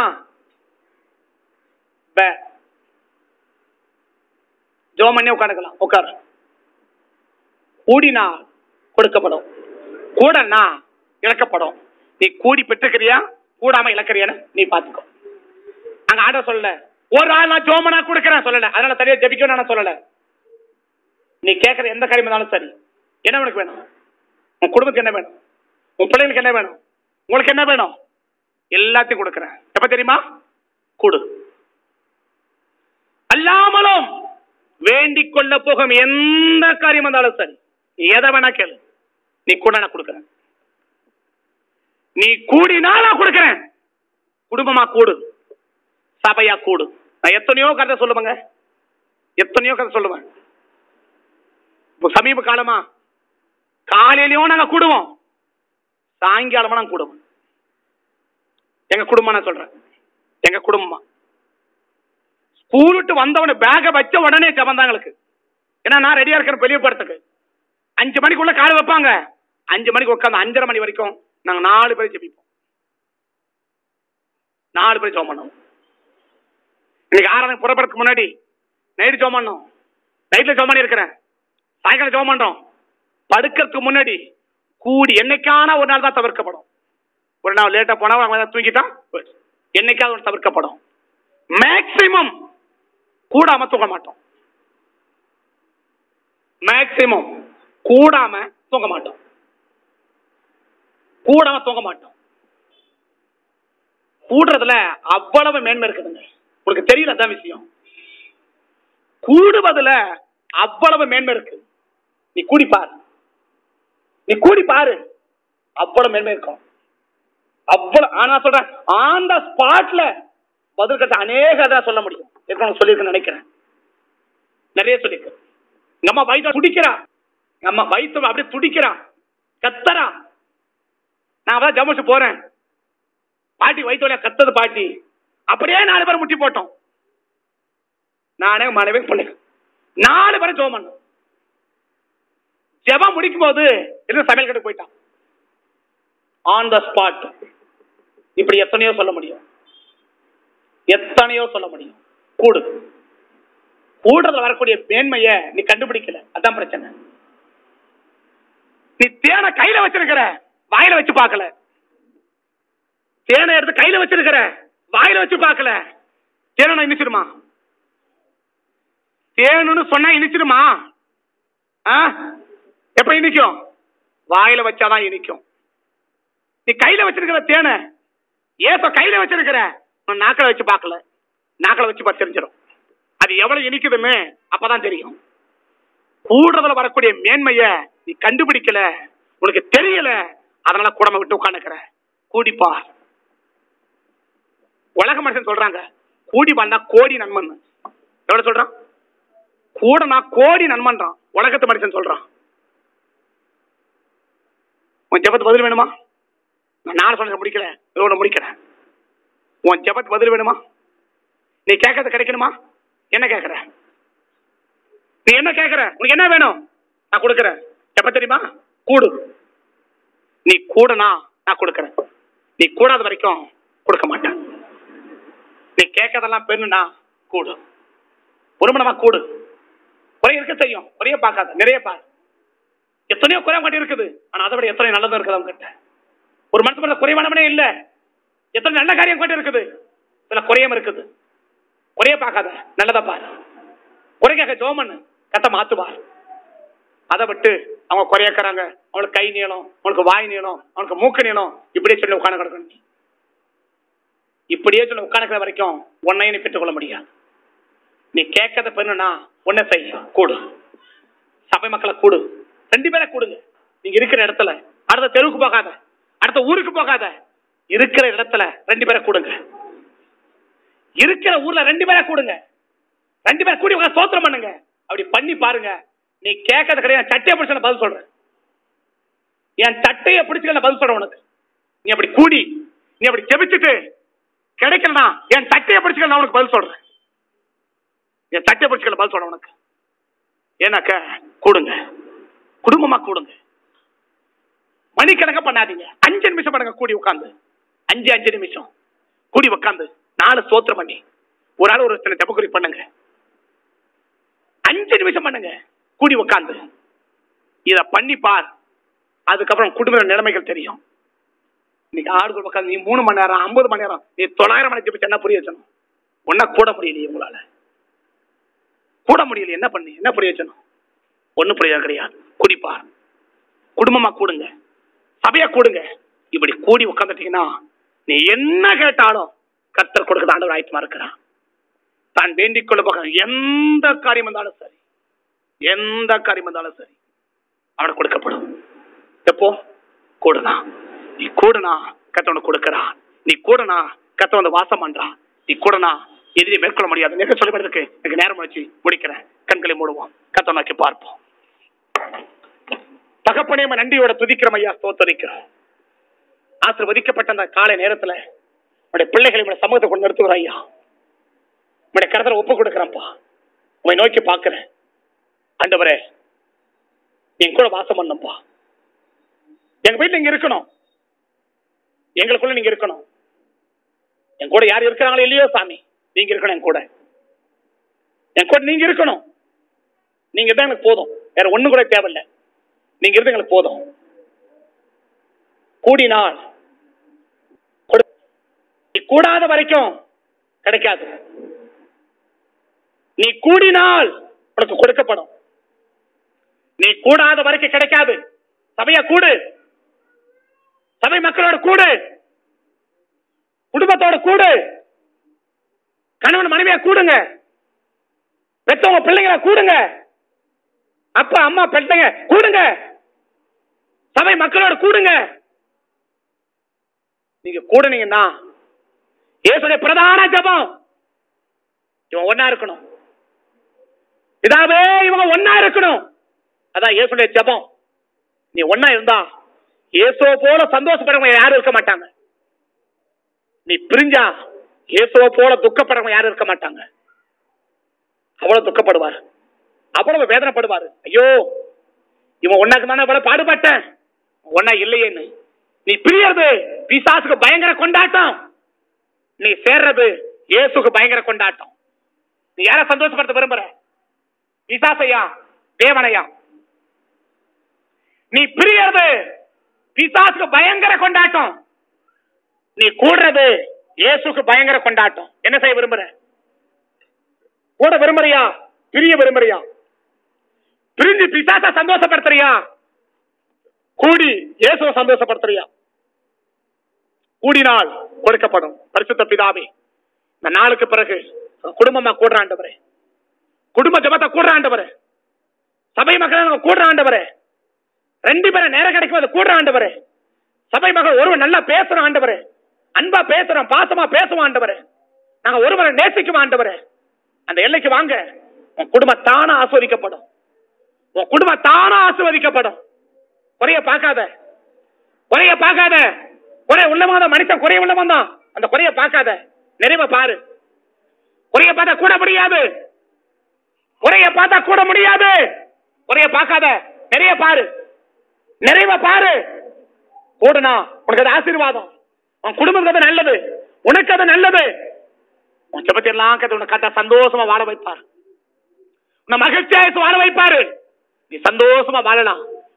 ஜோமன்னே உட்காந்துக்கலாம் உட்காரு கூடினா கொடுக்கப்படும் கூடனா இழக்கப்படும் நீ கூடி பெற்றுக்கிறியா கூடாம இழக்கிறியான்னு நீ பாத்துக்கோ அங்க ஆர்டர் சொல்லல ஒரு ஆள் நான் ஜோமனா கொடுக்கறேன் சொல்லல அதனால சரியா ஜெபிக்கணும் நான் சொல்லல நீ கேட்கற எந்த காரியம் இருந்தாலும் சரி என்ன உனக்கு வேணும் உன் குடும்பத்துக்கு என்ன வேணும் உன் பிள்ளைங்களுக்கு என்ன வேணும் உங்களுக்கு என்ன வேணும் எல்லாத்தையும் கொடுக்கறேன் எப்ப தெரியுமா கொடு அல்லாமலும் வேண்டிக் கொள்ள போகும் எந்த காரியம் இருந்தாலும் சரி நீ எதை வேணா கேளு நீ கூட நான் கொடுக்கறேன் நீ கூடினா நான் கொடுக்கறேன் குடும்பமா கூடு சபையா கூடு நான் எத்தனையோ கதை சொல்லுவேங்க எத்தனையோ கதை சொல்லுவேன் இப்போ சமீப காலமா காலையிலயும் நாங்க கூடுவோம் சாயங்காலமா நாங்க கூடுவோம் எங்க குடும்பம் நான் சொல்றேன் எங்க குடும்பமா ஸ்கூல் விட்டு வந்தவன பேக வச்ச உடனே ஜபம் தான் எங்களுக்கு ஏன்னா நான் ரெடியா இருக்கிறேன் வெளியே போறதுக்கு அஞ்சு மணிக்குள்ள கால் வைப்பாங்க அஞ்சு மணிக்கு உட்காந்து அஞ்சரை மணி வரைக்கும் நாங்க நாலு பேர் ஜெபிப்போம் நாலு பேர் ஜோம் பண்ணுவோம் இன்னைக்கு ஆறாவது புறப்படுறதுக்கு முன்னாடி நைட்டு ஜோம் பண்ணோம் நைட்ல ஜோம் பண்ணி இருக்கிறேன் சாயங்காலம் ஜோம் பண்றோம் படுக்கிறதுக்கு முன்னாடி கூடி என்னைக்கான ஒரு நாள் தான் தவிர்க்கப்படும் ஒரு நாள் லேட்டா போனா அவங்க தான் தூங்கிட்டான் என்னைக்காவது ஒன்று தவிர்க்கப்படும் மேக்சிமம் கூடாம தூங்க மாட்டோம் மேக்சிமம் கூடாம தூங்க மாட்டோம் கூடாம தூங்க மாட்டோம் கூடுறதுல அவ்வளவு மேன்மை இருக்குதுங்க உங்களுக்கு தெரியல அதான் விஷயம் கூடுவதுல அவ்வளவு மேன்மை இருக்கு நீ கூடி பாரு நீ கூடி பாரு அவ்வளவு மேன்மை இருக்கும் அவ்வளவு ஆனா சொல்றேன் ஆன் த ஸ்பாட்ல பதில் கட்ட அநேக தான் சொல்ல முடியும் ஏற்கனவே சொல்லியிருக்கேன் நினைக்கிறேன் நிறைய சொல்லியிருக்கு எங்க அம்மா வயிற்று துடிக்கிறா எங்க அம்மா வயிற்று அப்படியே துடிக்கிறா கத்தரா நான் அதான் ஜமசு போறேன் பாட்டி வயிற்று வழியா கத்தது பாட்டி அப்படியே நாலு பேர் முட்டி போட்டோம் நானே மனைவி பண்ணு நாலு பேரும் ஜோம் பண்ணோம் ஜெபம் முடிக்கும் போது எதுவும் சமையல் கட்டு போயிட்டான் ஆன் த ஸ்பாட் இப்படி எத்தனையோ சொல்ல முடியும் எத்தனையோ சொல்ல முடியும் கூடு கூடுறதுல வரக்கூடிய மேன்மைய நீ கண்டுபிடிக்கல அதான் பிரச்சனை நீ தேனை கையில வச்சிருக்கிற வாயில வச்சு பார்க்கல தேனை எடுத்து கையில வச்சிருக்கிற வாயில வச்சு பார்க்கல தேனை இனிச்சிருமா தேனுன்னு சொன்னா இனிச்சிருமா ஆ? எப்ப இனிக்கும் வாயில வச்சாதான் இனிக்கும் நீ கையில வச்சிருக்கிற தேனை ஏப்ப கையில வச்சிருக்கிற உன் நாக்கில வச்சு பார்க்கல நாக்கில வச்சு பார்த்து தெரிஞ்சிடும் அது எவ்வளவு இனிக்குதுன்னு அப்பதான் தெரியும் கூடுறதுல வரக்கூடிய மேன்மைய நீ கண்டுபிடிக்கல உனக்கு தெரியல அதனால குடமை விட்டு உட்காந்துக்கிற கூடிப்பா உலக மனுஷன் சொல்றாங்க கூடி வாழ்ந்தா கோடி நன்மன் எவ்வளவு சொல்றான் கூடனா கோடி நன்மன்றான் உலகத்து மனுஷன் சொல்றான் உன் ஜெபத்து பதில் வேணுமா நான் நாலு சொல்ல முடிக்கல இதோட முடிக்கிறேன் உன் ஜெபத்து பதில் வேணுமா நீ கேட்கறது கிடைக்கணுமா என்ன கேட்கற நீ என்ன கேட்கற உனக்கு என்ன வேணும் நான் கொடுக்கறேன் எப்ப தெரியுமா கூடு நீ கூடனா நான் கொடுக்கறேன் நீ கூடாத வரைக்கும் கொடுக்க மாட்டேன் நீ கேட்கறதெல்லாம் பெண்ணுனா கூடு ஒரு மணமா கூடு குறை இருக்க செய்யும் குறைய பார்க்காத நிறைய பாரு எத்தனையோ குறைபாடு இருக்குது ஆனா அதை விட எத்தனை நல்லதும் இருக்குது அவங்க கிட்ட ஒரு மனுஷன் குறைவானவனே இல்ல எத்தனை நல்ல காரியம் கொண்டு இருக்குது சில குறையும் இருக்குது குறைய பார்க்காத நல்லதா பாரு குறைக்காக ஜோமன் கத்த மாத்துவார் அதை விட்டு அவங்க குறையக்கிறாங்க அவனுக்கு கை நீளம் அவனுக்கு வாய் நீளம் அவனுக்கு மூக்கு நீளம் இப்படியே சொல்லி உட்காந்து கிடக்கணும் நீ. இப்படியே சொல்லி உட்காந்துக்கிற வரைக்கும் உன்னையும் நீ பெற்றுக்கொள்ள முடியாது நீ கேட்கறத பெண்ணுனா உன்னை செய்ய கூடு சபை மக்களை கூடு ரெண்டு பேரை கூடுங்க நீங்க இருக்கிற இடத்துல அடுத்த தெருவுக்கு போகாத அடுத்த ஊருக்கு போகாத இருக்கிற இடத்துல ரெண்டு பேரை கூடுங்க இருக்கிற ஊர்ல ரெண்டு பேரை கூடுங்க ரெண்டு பேரை கூடி உட்கார்ந்து ஸ்தோத்திரம் பண்ணுங்க அப்படி பண்ணி பாருங்க நீ கேட்கறது கிடையாது சட்டையை பிடிச்ச பதில் சொல்றேன் என் சட்டையை பிடிச்சு பதில் சொல்றேன் உனக்கு நீ அப்படி கூடி நீ அப்படி ஜெபிச்சுட்டு கிடைக்கலனா என் சட்டையை பிடிச்சுக்க நான் உனக்கு பதில் சொல்றேன் என் சட்டையை பிடிச்சுக்கல பதில் சொல்றேன் உனக்கு ஏன்னாக்க கூடுங்க குடும்பமா கூடுங்க மணிக்கணக்க பண்ணாதீங்க அஞ்சு நிமிஷம் பண்ணுங்க கூடி உட்காந்து அஞ்சு அஞ்சு நிமிஷம் கூடி உட்காந்து நாலு சோத்திரம் பண்ணி ஒரு ஆள் ஒரு சில ஜபக்குறி பண்ணுங்க அஞ்சு நிமிஷம் பண்ணுங்க கூடி உட்காந்து இத பண்ணி பார் அதுக்கப்புறம் குடும்ப நிலைமைகள் தெரியும் இன்னைக்கு ஆடுகள் உட்காந்து நீ மூணு மணி நேரம் ஐம்பது மணி நேரம் நீ தொள்ளாயிரம் மணி ஜெபிச்சு என்ன புரிய வச்சணும் ஒன்னா கூட முடியலையே உங்களால கூட முடியல என்ன பண்ணி என்ன புரிய வச்சணும் ஒன்னும் பிரயோஜனம் கிடையாது குடிப்பார் குடும்பமா கூடுங்க சபையா கூடுங்க இப்படி கூடி உட்காந்துட்டீங்கன்னா நீ என்ன கேட்டாலும் கர்த்தர் கொடுக்க ஆண்டவர் ஆயத்தமா இருக்கிறான் தான் வேண்டிக் கொள்ள போக எந்த காரியம் வந்தாலும் சரி எந்த காரியம் வந்தாலும் சரி அவனுக்கு கொடுக்கப்படும் எப்போ கூடுனா நீ கூடுனா கத்தவனை கொடுக்கிறான் நீ கூடுனா கத்த வந்து வாசம் பண்றான் நீ கூடனா எதிரி மேற்கொள்ள முடியாது நேற்று சொல்லப்படுறதுக்கு எனக்கு நேரம் வச்சு முடிக்கிறேன் கண்களை மூடுவோம் கத்த நோக்கி பார்ப்போம் தகப்பனே உம்மை நன்றியோட துதிக்கிறோம் ஐயா ஸ்தோத்தரிக்கிறோம் ஆசிர்வதிக்கப்பட்ட அந்த காலை நேரத்துல உடைய பிள்ளைகளை உடைய சமூகத்தை கொண்டு நிறுத்துகிறோம் ஐயா உடைய கடத்தல ஒப்பு கொடுக்கிறேன்ப்பா உங்களை நோக்கி பார்க்கிறேன் ஆண்டவரே என் கூட வாசம் பண்ணுப்பா எங்க வீட்டுல நீங்க இருக்கணும் எங்களுக்குள்ள நீங்க இருக்கணும் என் கூட யார் இருக்கிறாங்களோ இல்லையோ சாமி நீங்க இருக்கணும் என் கூட என் கூட நீங்க இருக்கணும் நீங்க தான் எனக்கு போதும் வேற ஒண்ணு கூட தேவையில்லை நீங்க இருந்து எங்களுக்கு போதும் கூடினால் கொடு- நீ கூடாத வரைக்கும் கிடைக்காது நீ கூடினால் உனக்கு கொடுக்கப்படும் நீ கூடாத வரைக்கும் கிடைக்காது சபையா கூடு சபை மக்களோட கூடு குடும்பத்தோட கூடு கணவன் மனைவியா கூடுங்க பெத்தவங்க பிள்ளைங்கள கூடுங்க அப்பா அம்மா பெத்தங்க கூடுங்க சபை மக்களோட கூடுங்க நீங்க கூடுனீங்கன்னா இயேசுடைய பிரதான ஜெபம் இவன் ஒன்னா இருக்கணும் இதாவே இவங்க ஒன்னா இருக்கணும் அதான் இயேசுடைய ஜெபம் நீ ஒன்னா இருந்தா இயேசுவ போல சந்தோஷப்படுறவங்க யாரும் இருக்க மாட்டாங்க நீ பிரிஞ்சா இயேசுவ போல துக்கப்படுறவங்க யாரும் இருக்க மாட்டாங்க அவ்வளவு துக்கப்படுவார் அவ்வளவு வேதனைப்படுவாரு ஐயோ இவன் ஒன்னாக்கு தானே இவ்வளவு பாடுபட்டேன் ஒன்னா இல்லையேன்னு நீ பிரியறது பிசாசுக்கு பயங்கர கொண்டாட்டம் நீ சேர்றது இயேசுக்கு பயங்கர கொண்டாட்டம் நீ யார சந்தோஷப்படுத்த விரும்புற பிசாசையா தேவனையா நீ பிரியறது பிசாசுக்கு பயங்கர கொண்டாட்டம் நீ கூடுறது இயேசுக்கு பயங்கர கொண்டாட்டம் என்ன செய்ய விரும்புற கூட விரும்புறியா பிரிய விரும்புறியா பிரிஞ்சு பிசாச சந்தோஷப்படுத்துறியா கூடி இயேசுவை சந்தோஷப்படுத்துறியா கூடினால் கொடுக்கப்படும் பரிசுத்த பிதாவே இந்த நாளுக்கு பிறகு குடும்பமா கூடுற ஆண்டவரே குடும்ப ஜபத்தை கூடுற ஆண்டவரே சபை மக்கள் கூடுற ஆண்டவரே ரெண்டு பேரும் நேரம் கிடைக்கும் கூடுற ஆண்டவரே சபை மகள் ஒருவன் நல்லா பேசுற ஆண்டவரே அன்பா பேசுறோம் பாசமா பேசுவோம் ஆண்டவரே நாங்க ஒருவரை நேசிக்கும் ஆண்டவரே அந்த எல்லைக்கு வாங்க உன் குடும்பம் தானா ஆஸ்வதிக்கப்படும் உன் குடும்பம் தானா ஆஸ்வதிக்கப்படும் குறைய பார்க்காத குறைய பார்க்காத குறை உள்ளவன் தான் மனுஷன் குறைய உள்ளவன் தான் அந்த குறைய பார்க்காத நிறைவ பாரு குறைய பார்த்தா கூட முடியாது குறைய பார்த்தா கூட முடியாது குறைய பார்க்காத நிறைய பாரு நிறைவ பாரு கூடுனா உனக்கு அது ஆசீர்வாதம் உன் குடும்பத்துக்கு அது நல்லது உனக்கு அது நல்லது உன் ஜபத்தை எல்லாம் கத்து உன்னை கத்த சந்தோஷமா வாழ வைப்பார் உன்னை மகிழ்ச்சியா வாழ வைப்பாரு நீ சந்தோஷமா வாழலாம்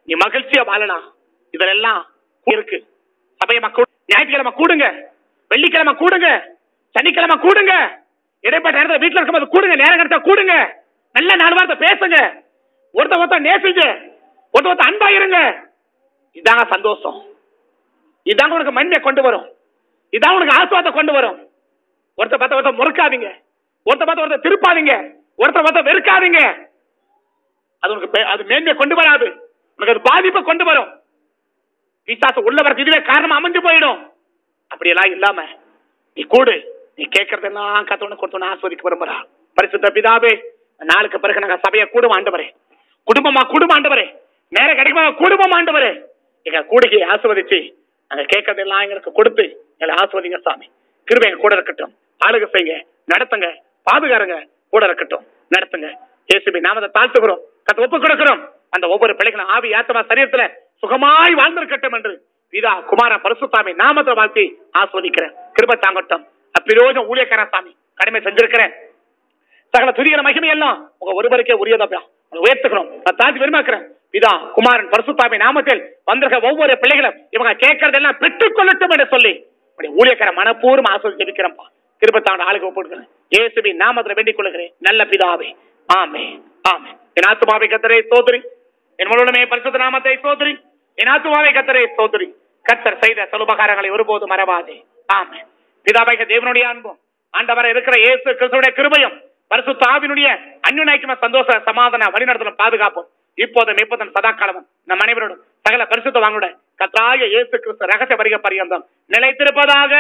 நீ மகிழ்ச்சியா வாழலாம் இதெல்லாம் இருக்கு சபையமா கூ- ஞாயிற்றுக்கிழமை கூடுங்க வெள்ளிக்கிழமை கூடுங்க சனிக்கிழமை கூடுங்க இடைப்பட்ட நேரத்தில் வீட்டுல இருக்கும்போது கூடுங்க நேரம் கிடைச்சா கூடுங்க நல்ல நாலு வார்த்தை பேசுங்க ஒருத்த ஒருத்த நேசிங்க ஒருத்த ஒருத்த அன்பா இருங்க இதாங்க சந்தோஷம் இதாங்க உனக்கு மண்மையை கொண்டு வரும் இதான் உனக்கு ஆசுவாதத்தை கொண்டு வரும் ஒருத்த பார்த்த ஒருத்த முறுக்காதீங்க ஒருத்த பார்த்த ஒருத்த திருப்பாதீங்க ஒருத்த பார்த்த வெறுக்காதீங்க அது உனக்கு பே- அது மேன்மையை கொண்டு வராது உனக்கு அது பாதிப்பை கொண்டு வரும் பிசாசு உள்ள வரக்கு இதுவே காரணம் அமைஞ்சு போயிடும் அப்படியெல்லாம் இல்லாம நீ கூடு நீ கேட்கறதெல்லாம் கத்தவனு கொடுத்தவன ஆஸ்வதிக்க விரும்புறா பரிசுத்த பிதாவே நாளுக்கு பிறகு நாங்க சபையை கூடும் ஆண்டவரே குடும்பமா குடும்பம் ஆண்டவரே நேரம் கிடைக்குமா குடும்பம் ஆண்டவரே எங்க கூடுகையை ஆஸ்வதிச்சு நாங்க கேட்கறதெல்லாம் எங்களுக்கு கொடுத்து எங்களை ஆஸ்வதிங்க சாமி கிருபை எங்க கூட இருக்கட்டும் ஆளுக செய்யுங்க நடத்துங்க பாதுகாருங்க கூட இருக்கட்டும் நடத்துங்க இயேசுபி நாம தாழ்த்துகிறோம் கத்த ஒப்பு கொடுக்கிறோம் அந்த ஒவ்வொரு பிள்ளைகளும் ஆவி ஆத்மா சரீரத்துல சுகமாய் வாழ்ந்திருக்கட்டும் என்று பிதா குமார பரிசுத்தாமி நாமத்தை வாழ்த்தி ஆஸ்வதிக்கிறேன் கிருபை தாங்கட்டும் அப்பிரோஜம் ஊழியக்கார சாமி கடமை செஞ்சிருக்கிறேன் சகல துதிகிற மகிமை எல்லாம் உங்க ஒருவருக்கே உரியதப்பா உங்களை உயர்த்துக்கிறோம் நான் தாழ்த்தி பெருமாக்குறேன் பிதா குமாரன் பரிசுத்தாமி நாமத்தில் வந்திருக்க ஒவ்வொரு பிள்ளைகளும் இவங்க கேட்கறதெல்லாம் பெற்றுக் கொள்ளட்டும் என்று சொல்லி அப்படி ஊழியக்கார மனப்பூர்வம் ஆஸ்வதி ஜெபிக்கிறேன்ப்பா கிருபத்தாண்ட ஆளுக்கு ஒப்புடுக்கிறேன் இயேசுவி நாமத்துல வேண்டிக் கொள்கிறேன் நல்ல பிதாவே ஆமே ஆமே என் ஆத்துமாவை கத்தரை சோதரி என் முழுமே பரிசுத்த நாமத்தை சோதரி என் ஆத்துமாவை கத்தரை சோதரி கத்தர் செய்த சலுபகாரங்களை ஒருபோது மறவாதே ஆமே பிதாபாய்க தேவனுடைய அன்பும் ஆண்டவரை இருக்கிற இயேசு கிறிஸ்துடைய கிருபையும் பரிசுத்த ஆவினுடைய அந்யுநாய்க்கும சந்தோஷ சமாதான வழிநடத்தலும் பாதுகாப்பும் இப்போதும் இப்போதும் சதா காலமும் நம் அனைவரோடும் சகல பரிசுத்த வாங்குட கத்தாய இயேசு கிறிஸ்து ரகசிய வருக பரியந்தம் நிலைத்திருப்பதாக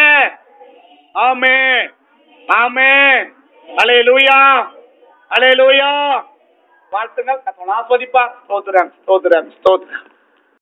ஆமே ஆமே அலே லூயா அலே லூயா வாழ்த்துங்கள் கத்தவன் ஆஸ்வதிப்பார் ஸ்தோத்திரம் ஸ்தோத்திரம் ஸ்தோத்திரம்